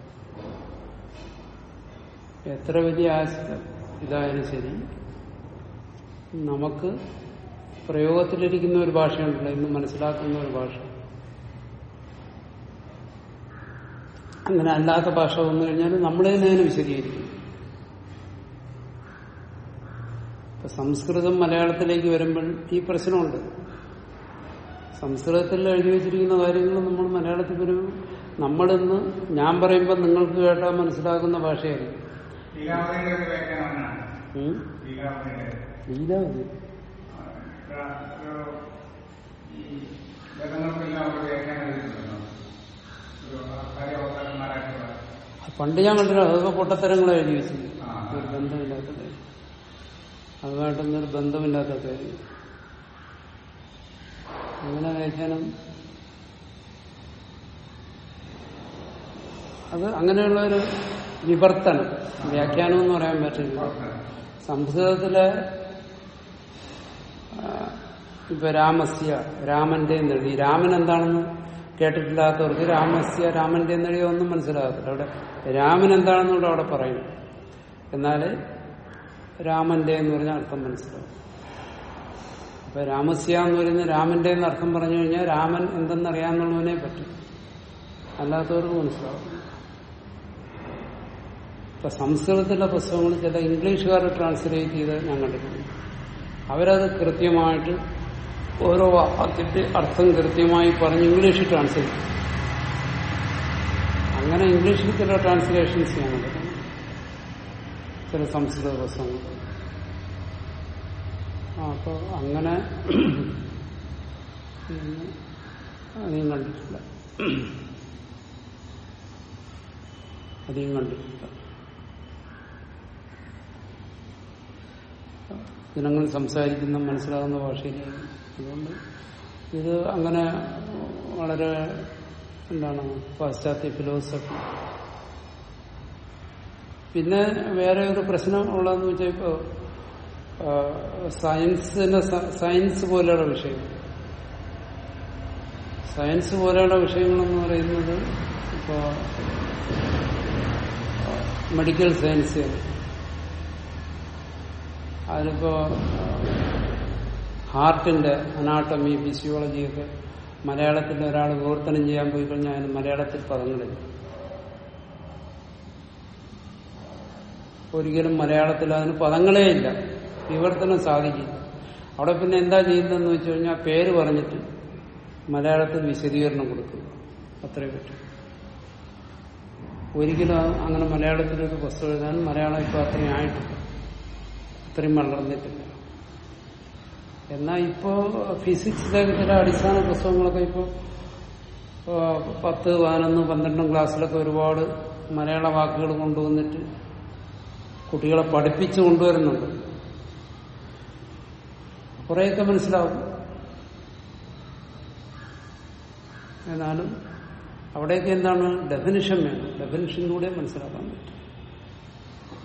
എത്ര വലിയ ആശ ഇതായാലും ശരി നമുക്ക് പ്രയോഗത്തിലിരിക്കുന്ന ഒരു ഭാഷയുണ്ടല്ലോ ഇന്ന് മനസ്സിലാക്കുന്ന ഒരു ഭാഷ അങ്ങനെ അല്ലാത്ത ഭാഷ വന്നു കഴിഞ്ഞാൽ നമ്മൾ തന്നെ അതിനെ വിശദീകരിക്കും ഇപ്പൊ സംസ്കൃതം മലയാളത്തിലേക്ക് വരുമ്പോൾ ഈ പ്രശ്നമുണ്ട് സംസ്കൃതത്തിൽ എഴുതി വെച്ചിരിക്കുന്ന കാര്യങ്ങൾ നമ്മൾ മലയാളത്തിൽ വരുമ്പോൾ നമ്മളിന്ന് ഞാൻ പറയുമ്പോൾ നിങ്ങൾക്ക് കേട്ടാൽ മനസ്സിലാക്കുന്ന ഭാഷയായിരിക്കും ലീലാവതിയുടെ ഒരു വ്യാഖ്യാനമാണ് ഉം? ലീലാവതിയുടെ ലീലാവതി ഒരു ഈ വേദങ്ങൾക്കെല്ലാം ഒരു വ്യാഖ്യാനം എഴുതിയിട്ടുണ്ടല്ലോ ഒരു കാര്യവക്താക്കന്മാരായിട്ടുള്ള പണ്ട് ഞാൻ കണ്ടില്ല അതൊക്കെ പൊട്ടത്തരങ്ങൾ എഴുതി വെച്ചിട്ടുണ്ട് ആ. ഒരു ബന്ധമില്ലാത്ത കാര്യം അതുമായിട്ടൊന്നും ഒരു ബന്ധമില്ലാത്ത കാര്യം അങ്ങനെ വ്യാഖ്യാനം അത് അങ്ങനെയുള്ള ഒരു വിവർത്തനം വ്യാഖ്യാനം എന്ന് പറയാൻ പറ്റില്ല സംസ്കൃതത്തിലെ ആ, ഇപ്പൊ രാമസ്യ രാമന്റെ എന്നെഴുതി രാമൻ എന്താണെന്ന് കേട്ടിട്ടില്ലാത്തവർക്ക് രാമസ്യ രാമന്റെ എന്നെഴുതിയ ഒന്നും മനസ്സിലാകത്തില്ല അവിടെ രാമൻ എന്താണെന്ന് കൂടെ അവിടെ പറയും എന്നാല് രാമന്റെ എന്ന് പറഞ്ഞ അർത്ഥം മനസ്സിലാവും അപ്പൊ രാമസ്യ എന്ന് പറയുന്ന രാമന്റെ എന്ന് അർത്ഥം പറഞ്ഞു കഴിഞ്ഞാൽ രാമൻ എന്തെന്നറിയാന്നുള്ളവനെ പറ്റും അല്ലാത്തവർക്ക് മനസ്സിലാവും ഇപ്പൊ സംസ്കൃതത്തിലെ പുസ്തകങ്ങൾ ചില ഇംഗ്ലീഷുകാർ ട്രാൻസ്ലേറ്റ് ചെയ്ത് ഞാൻ കണ്ടിട്ടുണ്ട് അവരത് കൃത്യമായിട്ട് ഓരോ വാക്കിന്റെ അർത്ഥം കൃത്യമായി പറഞ്ഞ് ഇംഗ്ലീഷിൽ ട്രാൻസ്ലേറ്റ് ചെയ്യും. അങ്ങനെ ഇംഗ്ലീഷിൽ ചില ട്രാൻസ്ലേഷൻസ് ചെയ്യാൻ കണ്ടിട്ടുണ്ട് ചില സംസ്കൃത പുസ്തകങ്ങൾ ആ, അപ്പൊ അങ്ങനെ ഉം, അധികം കണ്ടിട്ടില്ല അധികം കണ്ടിട്ടില്ല ജനങ്ങൾ സംസാരിക്കുന്ന മനസ്സിലാകുന്ന ഭാഷയിലാണ് അതുകൊണ്ട് ഇത് അങ്ങനെ വളരെ എന്താണ് പാശ്ചാത്യ ഫിലോസഫി പിന്നെ വേറെ ഒരു പ്രശ്നം ഉള്ളതെന്ന് വെച്ചാൽ ഇപ്പോ ആ, സയൻസിന് സ- സയൻസ് പോലെയുള്ള വിഷയം സയൻസ് പോലെയുള്ള വിഷയങ്ങളെന്ന് പറയുന്നത് ഇപ്പോ മെഡിക്കൽ സയൻസ് അതിലിപ്പോ ഹാർട്ടിന്റെ അനാട്ടമി ഫിസിയോളജിയൊക്കെ മലയാളത്തിൽ ഒരാൾ വിവർത്തനം ചെയ്യാൻ പോയി കഴിഞ്ഞാൽ അതിന് മലയാളത്തിൽ പദങ്ങളില്ല ഒരിക്കലും മലയാളത്തിൽ അതിന് പദങ്ങളേ ഇല്ല വിവർത്തനം സാധിക്കില്ല അവിടെ പിന്നെ എന്താ ചെയ്യുന്നതെന്ന് വെച്ച് കഴിഞ്ഞാൽ പേര് പറഞ്ഞിട്ട് മലയാളത്തിൽ വിശദീകരണം കൊടുക്കുക അത്രേ പറ്റും ഒരിക്കലും അങ്ങനെ മലയാളത്തിലൊരു പുസ്തകം എഴുതാൻ മലയാളം ഇപ്പൊ അത്രയും ആയിട്ടില്ല അത്രയും വളർന്നിട്ടില്ല എന്നാൽ ഇപ്പോ ഫിസിക്സിലെ ചില അടിസ്ഥാന പുസ്തകങ്ങളൊക്കെ ഇപ്പോ ആ, പത്ത് പതിനൊന്ന് പന്ത്രണ്ടും ക്ലാസ്സിലൊക്കെ ഒരുപാട് മലയാള വാക്കുകൾ കൊണ്ടുവന്നിട്ട് കുട്ടികളെ പഠിപ്പിച്ചു കൊണ്ടുവരുന്നുണ്ട് കുറെയൊക്കെ മനസ്സിലാവും എന്നാലും അവിടെയൊക്കെ എന്താണ് ഡെഫിനിഷൻ വേണം ഡെഫിനിഷനിലൂടെ മനസ്സിലാക്കാൻ പറ്റും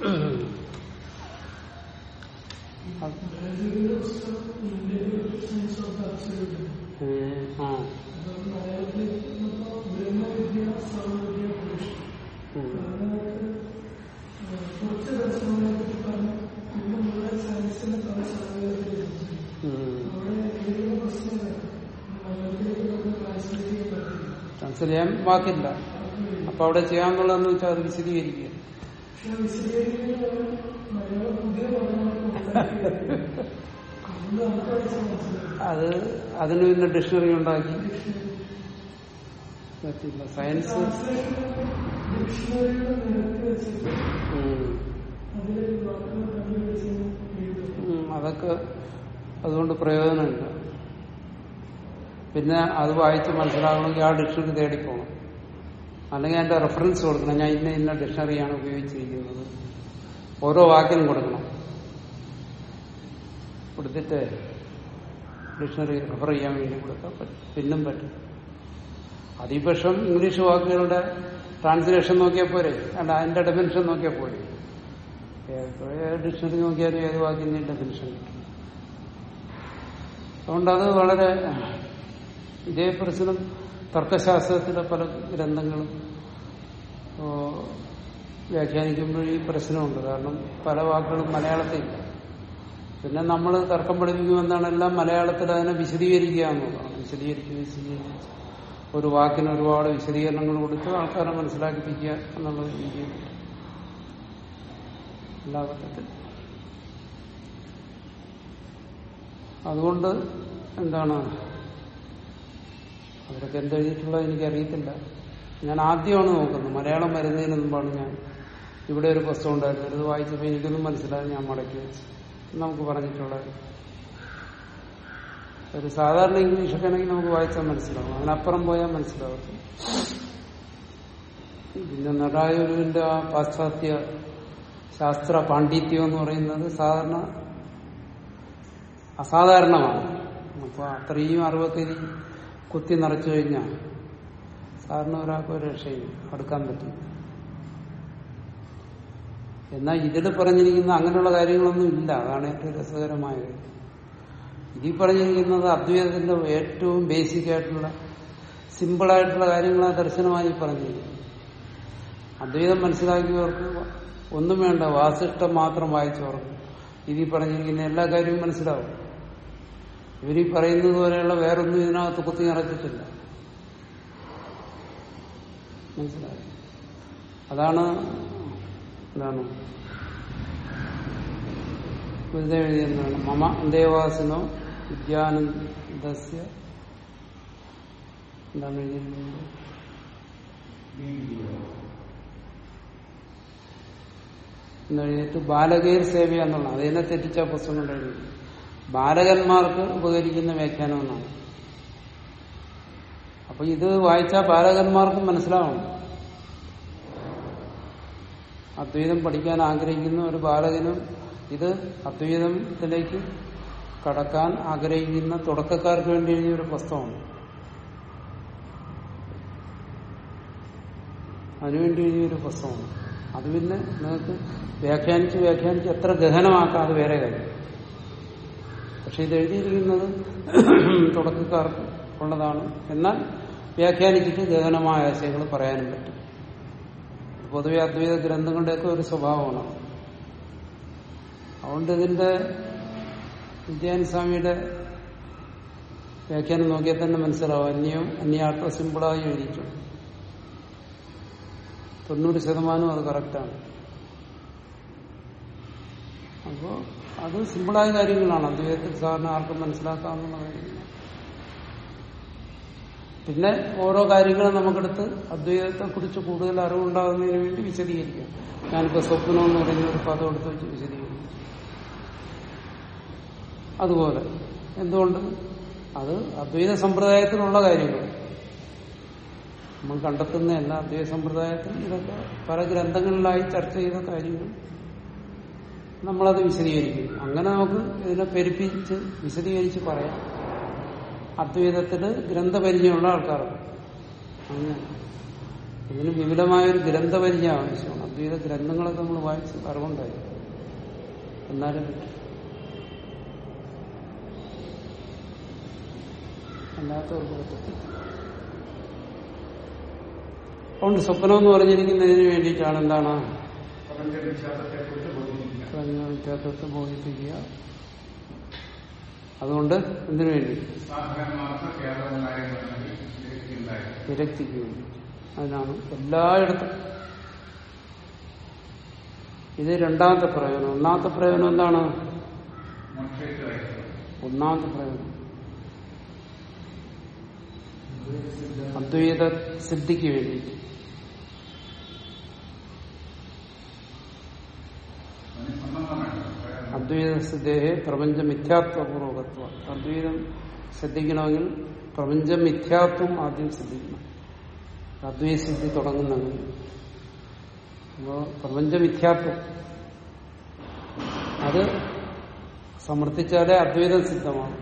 ബ്രസീലിന്റെ പുസ്തകം Indian science of absolute uh, ആ അത് മലയാളത്തിൽ ഇപ്പോ ബ്രഹ്മവിദ്യ സർവവിദ്യ പുരുഷൻ ഉം. അതിനകത്ത് കുറച്ച് ദിവസങ്ങളെ പറ്റി പറഞ്ഞു ഇന്ന് മുഴുവൻ സയൻസിന്റെ പല സാധ്യതകളുണ്ട് ഉം. അവിടെ ഏതൊരു പ്രശ്നമില്ല മലയാളത്തിലേക്ക് നമുക്ക് ട്രാൻസ്ലേറ്റ് ചെയ്യാൻ പറ്റില്ല ട്രാൻസ്ലേറ്റ് ചെയ്യാൻ വാക്കില്ല അപ്പൊ അവിടെ ചെയ്യാന്നുള്ളതെന്ന് വെച്ചാൽ അത് വിശദീകരിക്കുക പക്ഷെ വിശദീകരിക്കുന്നത് മലയാളം പുതിയ പഠനങ്ങൾക്ക് അതുകൊണ്ട് നമുക്ക് മനസ്സിലാവും അത് അതിന് പിന്നെ ഡിക്ഷണറി ഉണ്ടാക്കി പറ്റില്ല സയൻസ് ഡിക്ഷണറിയുടെ നിരത്തി വെച്ചിട്ട് ഉം. അതിലെ വാക്കുകൾ കണ്ടുപിടിച്ച് എഴുതും ഉം, അതൊക്കെ അതുകൊണ്ട് പ്രയോജനമില്ല പിന്നെ അത് വായിച്ച് മനസ്സിലാകണമെങ്കിൽ ആ ഡിക്ഷണറി തേടി പോകണം അല്ലെങ്കിൽ അതിന്റെ റെഫറൻസ് കൊടുക്കണം ഞാൻ ഇന്ന ഇന്ന ഡിക്ഷണറിയാണ് ഉപയോഗിച്ചിരിക്കുന്നത് ഓരോ വാക്കിനും കൊടുക്കണം കൊടുത്തിട്ട് ഡിക്ഷണറി റെഫർ ചെയ്യാൻ വേണ്ടി കൊടുക്കാൻ പറ്റും പിന്നും പറ്റും അതിപക്ഷം ഇംഗ്ലീഷ് വാക്കുകളുടെ ട്രാൻസ്ലേഷൻ നോക്കിയാൽ പോരെ അല്ല അതിന്റെ ഡെഫിനിഷൻ നോക്കിയാൽ പോരെ ഏത് ഡിക്ഷണറി നോക്കിയാലും ഏത് വാക്കിന്റെയും ഡെഫിനിഷൻ കിട്ടും അതുകൊണ്ട് അത് വളരെ ഇതേ പ്രശ്നം തർക്കശാസ്ത്രത്തിലെ പല ഗ്രന്ഥങ്ങളും ഓ, വ്യാഖ്യാനിക്കുമ്പോൾ ഈ പ്രശ്നമുണ്ട് കാരണം പല വാക്കുകളും മലയാളത്തിൽ ഇല്ല. പിന്നെ നമ്മൾ തർക്കം പഠിപ്പിക്കുമെന്നാണ് എല്ലാം മലയാളത്തിൽ അതിനെ വിശദീകരിക്കുക എന്നുള്ളതാണ് വിശദീകരിച്ച് വിശദീകരിച്ച് ഒരു വാക്കിന് ഒരുപാട് വിശദീകരണങ്ങൾ കൊടുത്ത് ആൾക്കാരെ മനസ്സിലാക്കിപ്പിക്കുക എന്നുള്ള രീതിയിൽ എല്ലാ ഘട്ടത്തിൽ അതുകൊണ്ട് എന്താണ് അവരൊക്കെ എന്തെഴുതിയിട്ടുള്ളത് എനിക്കറിയത്തില്ല ഞാൻ ആദ്യമാണ് നോക്കുന്നത് മലയാളം വരുന്നതിന് മുമ്പാണ് ഞാൻ ഇവിടെ ഒരു പുസ്തകം ഉണ്ടായിരുന്നു ഇത് വായിച്ചപ്പോൾ എനിക്കൊന്നും മനസ്സിലായി ഞാൻ മടക്കി വെച്ചു നമുക്ക് പറഞ്ഞിട്ടുള്ളത് ഒരു സാധാരണ ഇംഗ്ലീഷൊക്കെ ആണെങ്കിൽ നമുക്ക് വായിച്ചാൽ മനസ്സിലാവും അതിനപ്പുറം പോയാൽ മനസ്സിലാവും പിന്നെ നടായൂരുവിന്റെ ആ പാശ്ചാത്യ ശാസ്ത്ര പാണ്ഡിത്യം എന്ന് പറയുന്നത് സാധാരണ അസാധാരണമാണ് അപ്പൊ അത്രയും അറിവൊക്കെ ഇതിൽ കുത്തി നിറച്ചു കഴിഞ്ഞാൽ സാധാരണ ഒരാൾക്ക് ഒരു രക്ഷയും അടുക്കാൻ പറ്റും എന്നാൽ ഇതിൽ പറഞ്ഞിരിക്കുന്ന അങ്ങനെയുള്ള കാര്യങ്ങളൊന്നും ഇല്ല അതാണ് ഏറ്റവും രസകരമായ കാര്യം ഇതിൽ പറഞ്ഞിരിക്കുന്നത് അദ്വൈതത്തിന്റെ ഏറ്റവും ബേസിക് ആയിട്ടുള്ള സിമ്പിളായിട്ടുള്ള കാര്യങ്ങളാണ് ദർശനമായി പറഞ്ഞിരിക്കുന്നത് അദ്വൈതം മനസ്സിലാക്കിയവർക്ക് ഒന്നും വേണ്ട വാസിഷ്ടം മാത്രം വായിച്ചവർക്ക് ഇതിൽ പറഞ്ഞിരിക്കുന്ന എല്ലാ കാര്യവും മനസ്സിലാവും ഇവരീ പറയുന്നത് പോലെയുള്ള വേറൊന്നും ഇതിനകത്ത് കുത്തി നിറച്ചിട്ടില്ല മനസ്സിലായി അതാണ് എന്താണ് വെറുതെ എഴുതിയെന്നാണ് മമ ദേവാസിനോ വിദ്യാനന്ദസ്യ എന്താണ് എഴുതിയിരുന്നത് എന്നെഴുതിയിട്ട് ബാലകീർ സേവ എന്നുള്ളത് അതിനെ തെറ്റിച്ച പുസ്തകം കൊണ്ട് എഴുതി ബാലകന്മാർക്ക് ഉപകരിക്കുന്ന വ്യാഖ്യാനം എന്നാണ് അപ്പൊ ഇത് വായിച്ചാൽ ബാലകന്മാർക്കും മനസ്സിലാവണം അദ്വൈതം പഠിക്കാൻ ആഗ്രഹിക്കുന്ന ഒരു ബാലകനും ഇത് അദ്വൈതത്തിലേക്ക് കടക്കാൻ ആഗ്രഹിക്കുന്ന തുടക്കക്കാർക്ക് വേണ്ടി എഴുതിയ ഒരു പുസ്തകമാണ് അതിനുവേണ്ടി എഴുതിയ ഒരു പുസ്തകമാണ് അത് പിന്നെ നിങ്ങൾക്ക് വ്യാഖ്യാനിച്ച് വ്യാഖ്യാനിച്ച് എത്ര ഗഹനമാക്കാം അത് വേറെ കാര്യം പക്ഷെ ഇത് എഴുതിയിരിക്കുന്നത് തുടക്കക്കാർക്ക് ഉള്ളതാണ് എന്നാൽ വ്യാഖ്യാനിച്ചിട്ട് ഗഹനമായ ആശയങ്ങൾ പറയാനും പറ്റും പൊതുവെ അദ്വൈത ഗ്രന്ഥങ്ങളുടെയൊക്കെ ഒരു സ്വഭാവമാണ് അതുകൊണ്ട് ഇതിന്റെ വിദ്യാനസ്വാമിയുടെ വ്യാഖ്യാനം നോക്കിയാൽ തന്നെ മനസ്സിലാവും അന്യം അന്യാട്ട സിമ്പിളായി എഴുതിയിട്ടുണ്ട് തൊണ്ണൂറ് ശതമാനം അത് കറക്റ്റാണ് അപ്പോ അത് സിമ്പിളായ കാര്യങ്ങളാണ് അദ്വൈതത്തിൽ സാറിന് ആർക്കും മനസ്സിലാക്കാവുന്ന കാര്യങ്ങളാണ് പിന്നെ ഓരോ കാര്യങ്ങളും നമുക്കെടുത്ത് അദ്വൈതത്തെ കുറിച്ച് കൂടുതൽ അറിവുണ്ടാകുന്നതിന് വേണ്ടി വിശദീകരിക്കാം ഞാനിപ്പോ സ്വപ്നം എന്ന് പറയുന്ന ഒരു പദം എടുത്ത് വെച്ച് വിശദീകരിക്കും അതുപോലെ എന്തുകൊണ്ട് അത് അദ്വൈത സമ്പ്രദായത്തിലുള്ള കാര്യങ്ങൾ നമ്മൾ കണ്ടെത്തുന്നതല്ല അദ്വൈത സമ്പ്രദായത്തിൽ ഇതൊക്കെ പല ഗ്രന്ഥങ്ങളിലായി ചർച്ച ചെയ്ത കാര്യങ്ങൾ നമ്മളത് വിശദീകരിക്കും അങ്ങനെ നമുക്ക് ഇതിനെ പെരുപ്പിച്ച് വിശദീകരിച്ച് പറയാം അദ്വൈതത്തില് ഗ്രന്ഥപരിചയമുള്ള ആൾക്കാർക്ക് അങ്ങനെ ഇതിന് വിപുലമായ ഒരു ഗ്രന്ഥപരിചയം ആവശ്യമാണ് അദ്വൈത ഗ്രന്ഥങ്ങളൊക്കെ നമ്മൾ വായിച്ച് അറിവുണ്ടായി എന്നാലും പറ്റും. അല്ലാത്തവർക്ക് പറ്റത്തില്ല അതുകൊണ്ട് സ്വപ്നം എന്ന് പറഞ്ഞിരിക്കുന്നതിന് വേണ്ടിയിട്ടാണ് എന്താണ് പ്രപഞ്ച വിശ്വാസത്തെക്കുറിച്ച് ബോധിപ്പിക്കുക പ്രജ്ഞാവിത്യാസത്തെ ബോധിപ്പിക്കുക അതുകൊണ്ട് എന്തിനു വേണ്ടി സാധകന്മാർക്ക് കേവലം കാര്യങ്ങളുണ്ടെങ്കിൽ ഉണ്ടായി വിരക്തിക്ക് വേണ്ടി അതിനാണ് എല്ലായിടത്തും ഇത് രണ്ടാമത്തെ പ്രയോജനം ഒന്നാമത്തെ പ്രയോജനം എന്താണ് മോക്ഷയ്ക്ക് വയ്ക്കുന്നത് ഒന്നാമത്തെ പ്രയോജനം അദ്വൈത സിദ്ധിക്ക് വേണ്ടിയിട്ട് അതിന് സംബന്ധമാണ് അദ്വൈത സിദ്ധേഹെ പ്രപഞ്ച മിഥ്യാത്വപൂർവകത്വം അദ്വൈതം ശ്രദ്ധിക്കണമെങ്കിൽ പ്രപഞ്ച മിഥ്യാത്വം ആദ്യം ശ്രദ്ധിക്കണം അദ്വൈത സിദ്ധി തുടങ്ങുന്നെങ്കിൽ അപ്പോ പ്രപഞ്ച മിഥ്യാത്വം അത് സമർത്ഥിച്ചാലേ അദ്വൈതം സിദ്ധമാണ്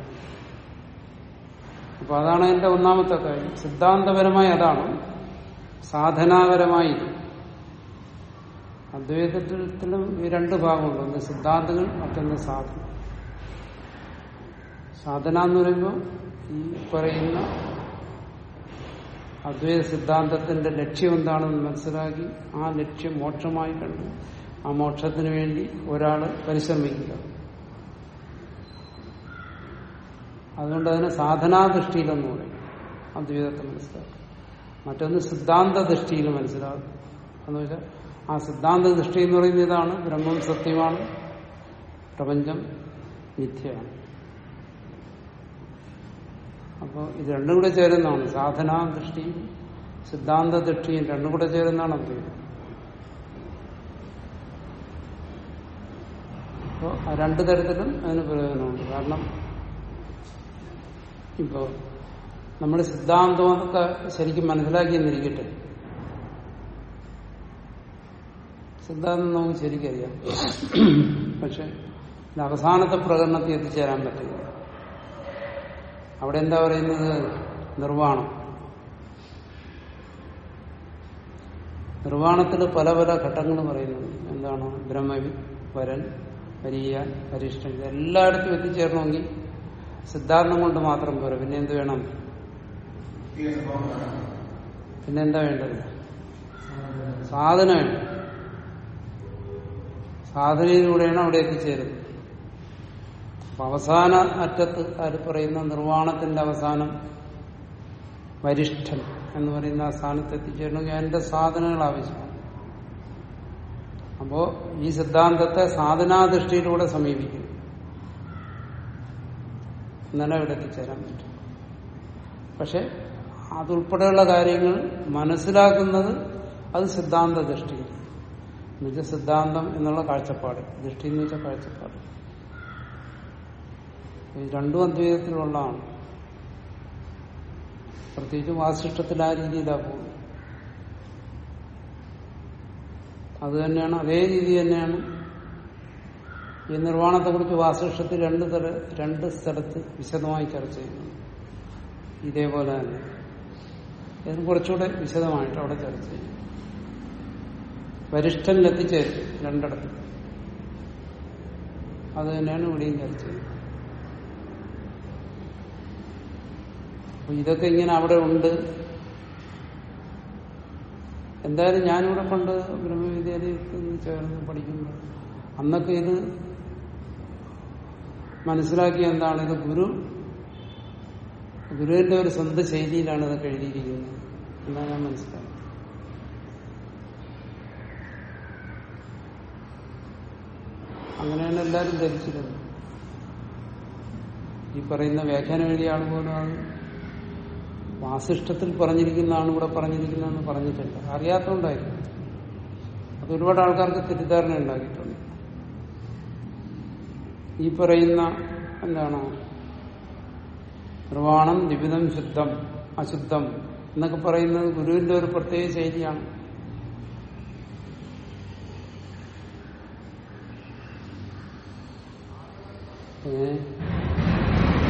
അപ്പൊ അതാണ് എന്റെ ഒന്നാമത്തെ കാര്യം സിദ്ധാന്തപരമായി അതാണ് സാധനാപരമായി ഇത് അദ്വൈതത്തിലും ഈ രണ്ട് ഭാഗമുണ്ട് ഒന്ന് സിദ്ധാന്തങ്ങൾ മറ്റൊന്ന് സാധന സാധന എന്ന് പറയുമ്പോൾ ഈ പറയുന്ന അദ്വൈത സിദ്ധാന്തത്തിന്റെ ലക്ഷ്യം എന്താണെന്ന് മനസ്സിലാക്കി ആ ലക്ഷ്യം മോക്ഷമായി കണ്ടു ആ മോക്ഷത്തിന് വേണ്ടി ഒരാൾ പരിശ്രമിക്കുക അതുകൊണ്ട് അതിനെ സാധനാദൃഷ്ടിയിലെന്ന് പറയും അദ്വൈതത്തെ മനസ്സിലാക്കുക മറ്റൊന്ന് സിദ്ധാന്ത ദൃഷ്ടിയിൽ മനസ്സിലാക്കും എന്ന് വെച്ചാൽ ആ സിദ്ധാന്ത ദൃഷ്ടി എന്ന് പറയുന്നത് ഇതാണ് ബ്രഹ്മം സത്യമാണ് പ്രപഞ്ചം മിഥ്യയാണ് അപ്പോൾ ഇത് രണ്ടും കൂടെ ചേരുന്നതാണ് സാധനാ ദൃഷ്ടിയും സിദ്ധാന്ത ദൃഷ്ടിയും രണ്ടും കൂടെ ചേരുന്നതാണ് അദ്വൈതം അപ്പോൾ ആ രണ്ടു തരത്തിലും അതിന് പ്രയോജനമുണ്ട് കാരണം ഇപ്പോ നമ്മൾ സിദ്ധാന്തമൊക്കെ ശരിക്കും മനസ്സിലാക്കി എന്നിരിക്കട്ടെ സിദ്ധാന്തം നമുക്ക് ശരിക്കറിയാം പക്ഷെ ഇത് അവസാനത്തെ പ്രകടനത്തിൽ എത്തിച്ചേരാൻ പറ്റില്ല അവിടെ എന്താ പറയുന്നത് നിർവ്വാണം നിർവ്വാണത്തിൽ പല പല ഘട്ടങ്ങൾ പറയുന്നുണ്ട് എന്താണ് ബ്രഹ്മവി വരൻ വരിയാൻ വരിഷ്ഠൻ ഇതെല്ലായിടത്തും എത്തിച്ചേരണമെങ്കിൽ സിദ്ധാന്തം കൊണ്ട് മാത്രം പോരാ പിന്നെ എന്ത് വേണം ഈ അനുഭവം വേണം. പിന്നെ എന്താ വേണ്ടത് സാധന വേണം സാധനയിലൂടെയാണ് അവിടെ എത്തിച്ചേരുന്നത് അപ്പൊ അവസാന അറ്റത്ത് അത് പറയുന്ന നിർവ്വാണത്തിന്റെ അവസാനം വരിഷ്ഠൻ എന്ന് പറയുന്ന ആ സ്ഥാനത്ത് എത്തിച്ചേരണമെങ്കിൽ അതിന്റെ സാധനങ്ങൾ ആവശ്യമാണ് അപ്പോ ഈ സിദ്ധാന്തത്തെ സാധനാദൃഷ്ടിയിലൂടെ സമീപിക്കും എന്നാലേ അവിടെ എത്തിച്ചേരാൻ പറ്റും പക്ഷെ അതുൾപ്പെടെയുള്ള കാര്യങ്ങൾ മനസ്സിലാക്കുന്നത് അത് സിദ്ധാന്ത ദൃഷ്ടി എന്നുവെച്ചാൽ സിദ്ധാന്തം എന്നുള്ള കാഴ്ചപ്പാട് ദൃഷ്ടി എന്ന് വെച്ചാൽ കാഴ്ചപ്പാട് ഈ രണ്ടും അദ്വൈതത്തിലുള്ളതാണ് പ്രത്യേകിച്ച് വാസിഷ്ടത്തിൽ ആ രീതിയിലാണ് പോകുന്നത് അത് തന്നെയാണ് അതേ രീതി തന്നെയാണ് ഈ നിർവ്വാണത്തെക്കുറിച്ച് വാസിഷ്ടത്തിൽ രണ്ട് തല രണ്ട് സ്ഥലത്ത് വിശദമായി ചർച്ച ചെയ്യുന്നു ഇതേപോലെ തന്നെ ഇതിന് കുറച്ചുകൂടെ വിശദമായിട്ട് അവിടെ ചർച്ച ചെയ്യും വരിഷ്ഠനിൽ എത്തിച്ചേരും രണ്ടിടത്ത് അത് തന്നെയാണ് ഇവിടെയും ചർച്ച ചെയ്യുന്നത് അപ്പൊ ഇതൊക്കെ ഇങ്ങനെ അവിടെ ഉണ്ട് എന്തായാലും ഞാനിവിടെ പണ്ട് ബ്രഹ്മവിദ്യാലയത്തിൽ ചേർന്ന് പഠിക്കുമ്പോൾ അന്നൊക്കെ ഇത് മനസ്സിലാക്കിയ എന്താണ് ഇത് ഗുരു ഗുരുവിന്റെ ഒരു സ്വന്തം ശൈലിയിലാണ് ഇതൊക്കെ എഴുതിയിരിക്കുന്നത് എന്നാണ് ഞാൻ മനസ്സിലാക്കുന്നത് അങ്ങനെയാണ് എല്ലാവരും ധരിച്ചിരുന്നത് ഈ പറയുന്ന വ്യാഖ്യാനം എഴുതിയ ആൾ പോലും അത് വാസിഷ്ടത്തിൽ പറഞ്ഞിരിക്കുന്നതാണ് ഇവിടെ പറഞ്ഞിരിക്കുന്നതെന്ന് പറഞ്ഞിട്ടില്ല അറിയാത്തതുകൊണ്ടായിരുന്നു അത് ഒരുപാട് ആൾക്കാർക്ക് തെറ്റിദ്ധാരണ ഉണ്ടാക്കിയിട്ടുണ്ട് ഈ പറയുന്ന എന്താണ് നിർവാണം ദ്വിവിധം ശുദ്ധം അശുദ്ധം എന്നൊക്കെ പറയുന്നത് ഗുരുവിന്റെ ഒരു പ്രത്യേക ശൈലിയാണ് ഏ?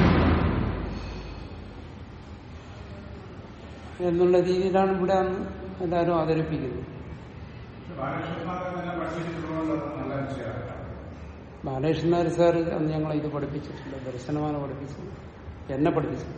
എന്നുള്ള രീതിയിലാണ് ഇവിടെ അന്ന് എല്ലാവരും അവതരിപ്പിക്കുന്നു ബാലകൃഷ്ണൻ തന്നെ പഠിച്ചിട്ടുള്ളതുകൊണ്ട് അത് നല്ല വിഷയമാണ് ബാലകൃഷ്ണൻ നായർ സാർ അന്ന് ഞങ്ങളെ ഇത് പഠിപ്പിച്ചിട്ടില്ല ദർശനമാണ് പഠിപ്പിച്ചത് എന്നെ പഠിപ്പിച്ചത്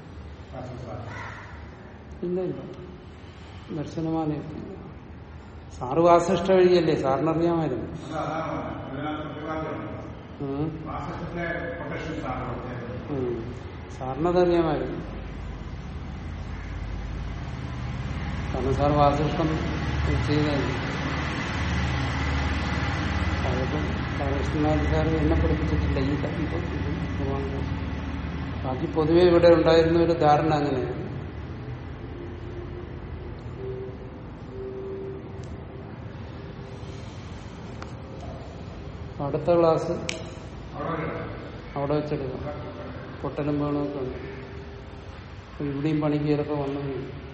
ഇല്ല ഇല്ല ദർശനമാന സാറ് വാസിഷ്ഠ വഴിയല്ലേ സാറിനറിയാമായിരുന്നു അത് അതാണ് അതിനകത്ത് പ്രതിപാദ്യമുണ്ട് ഉം. വാസിഷ്ടത്തിന്റെ പ്രൊട്ടക്ഷൻ സ്ഥാപനം ഉം. സാറിനതറിയാമായിരുന്നു കാരണം സാർ വാസിഷ്ടം ചെയ്തതല്ലേ അതിപ്പം ബാലകൃഷ്ണനാഥ് സാർ എന്നെ പഠിപ്പിച്ചിട്ടില്ല ഈ ക- ഇപ്പൊ ഇത് ഭഗവാൻ ബാക്കി പൊതുവെ ഇവിടെ ഉണ്ടായിരുന്ന ഒരു ധാരണ അങ്ങനെയാണ് അടുത്ത ക്ലാസ് അവിടെ വെച്ചെടുക്കാം പൊട്ടലും വേണമൊക്കെ ഉണ്ട് അപ്പൊ ഇവിടെയും പണിക്ക് ചിലപ്പോൾ വന്നു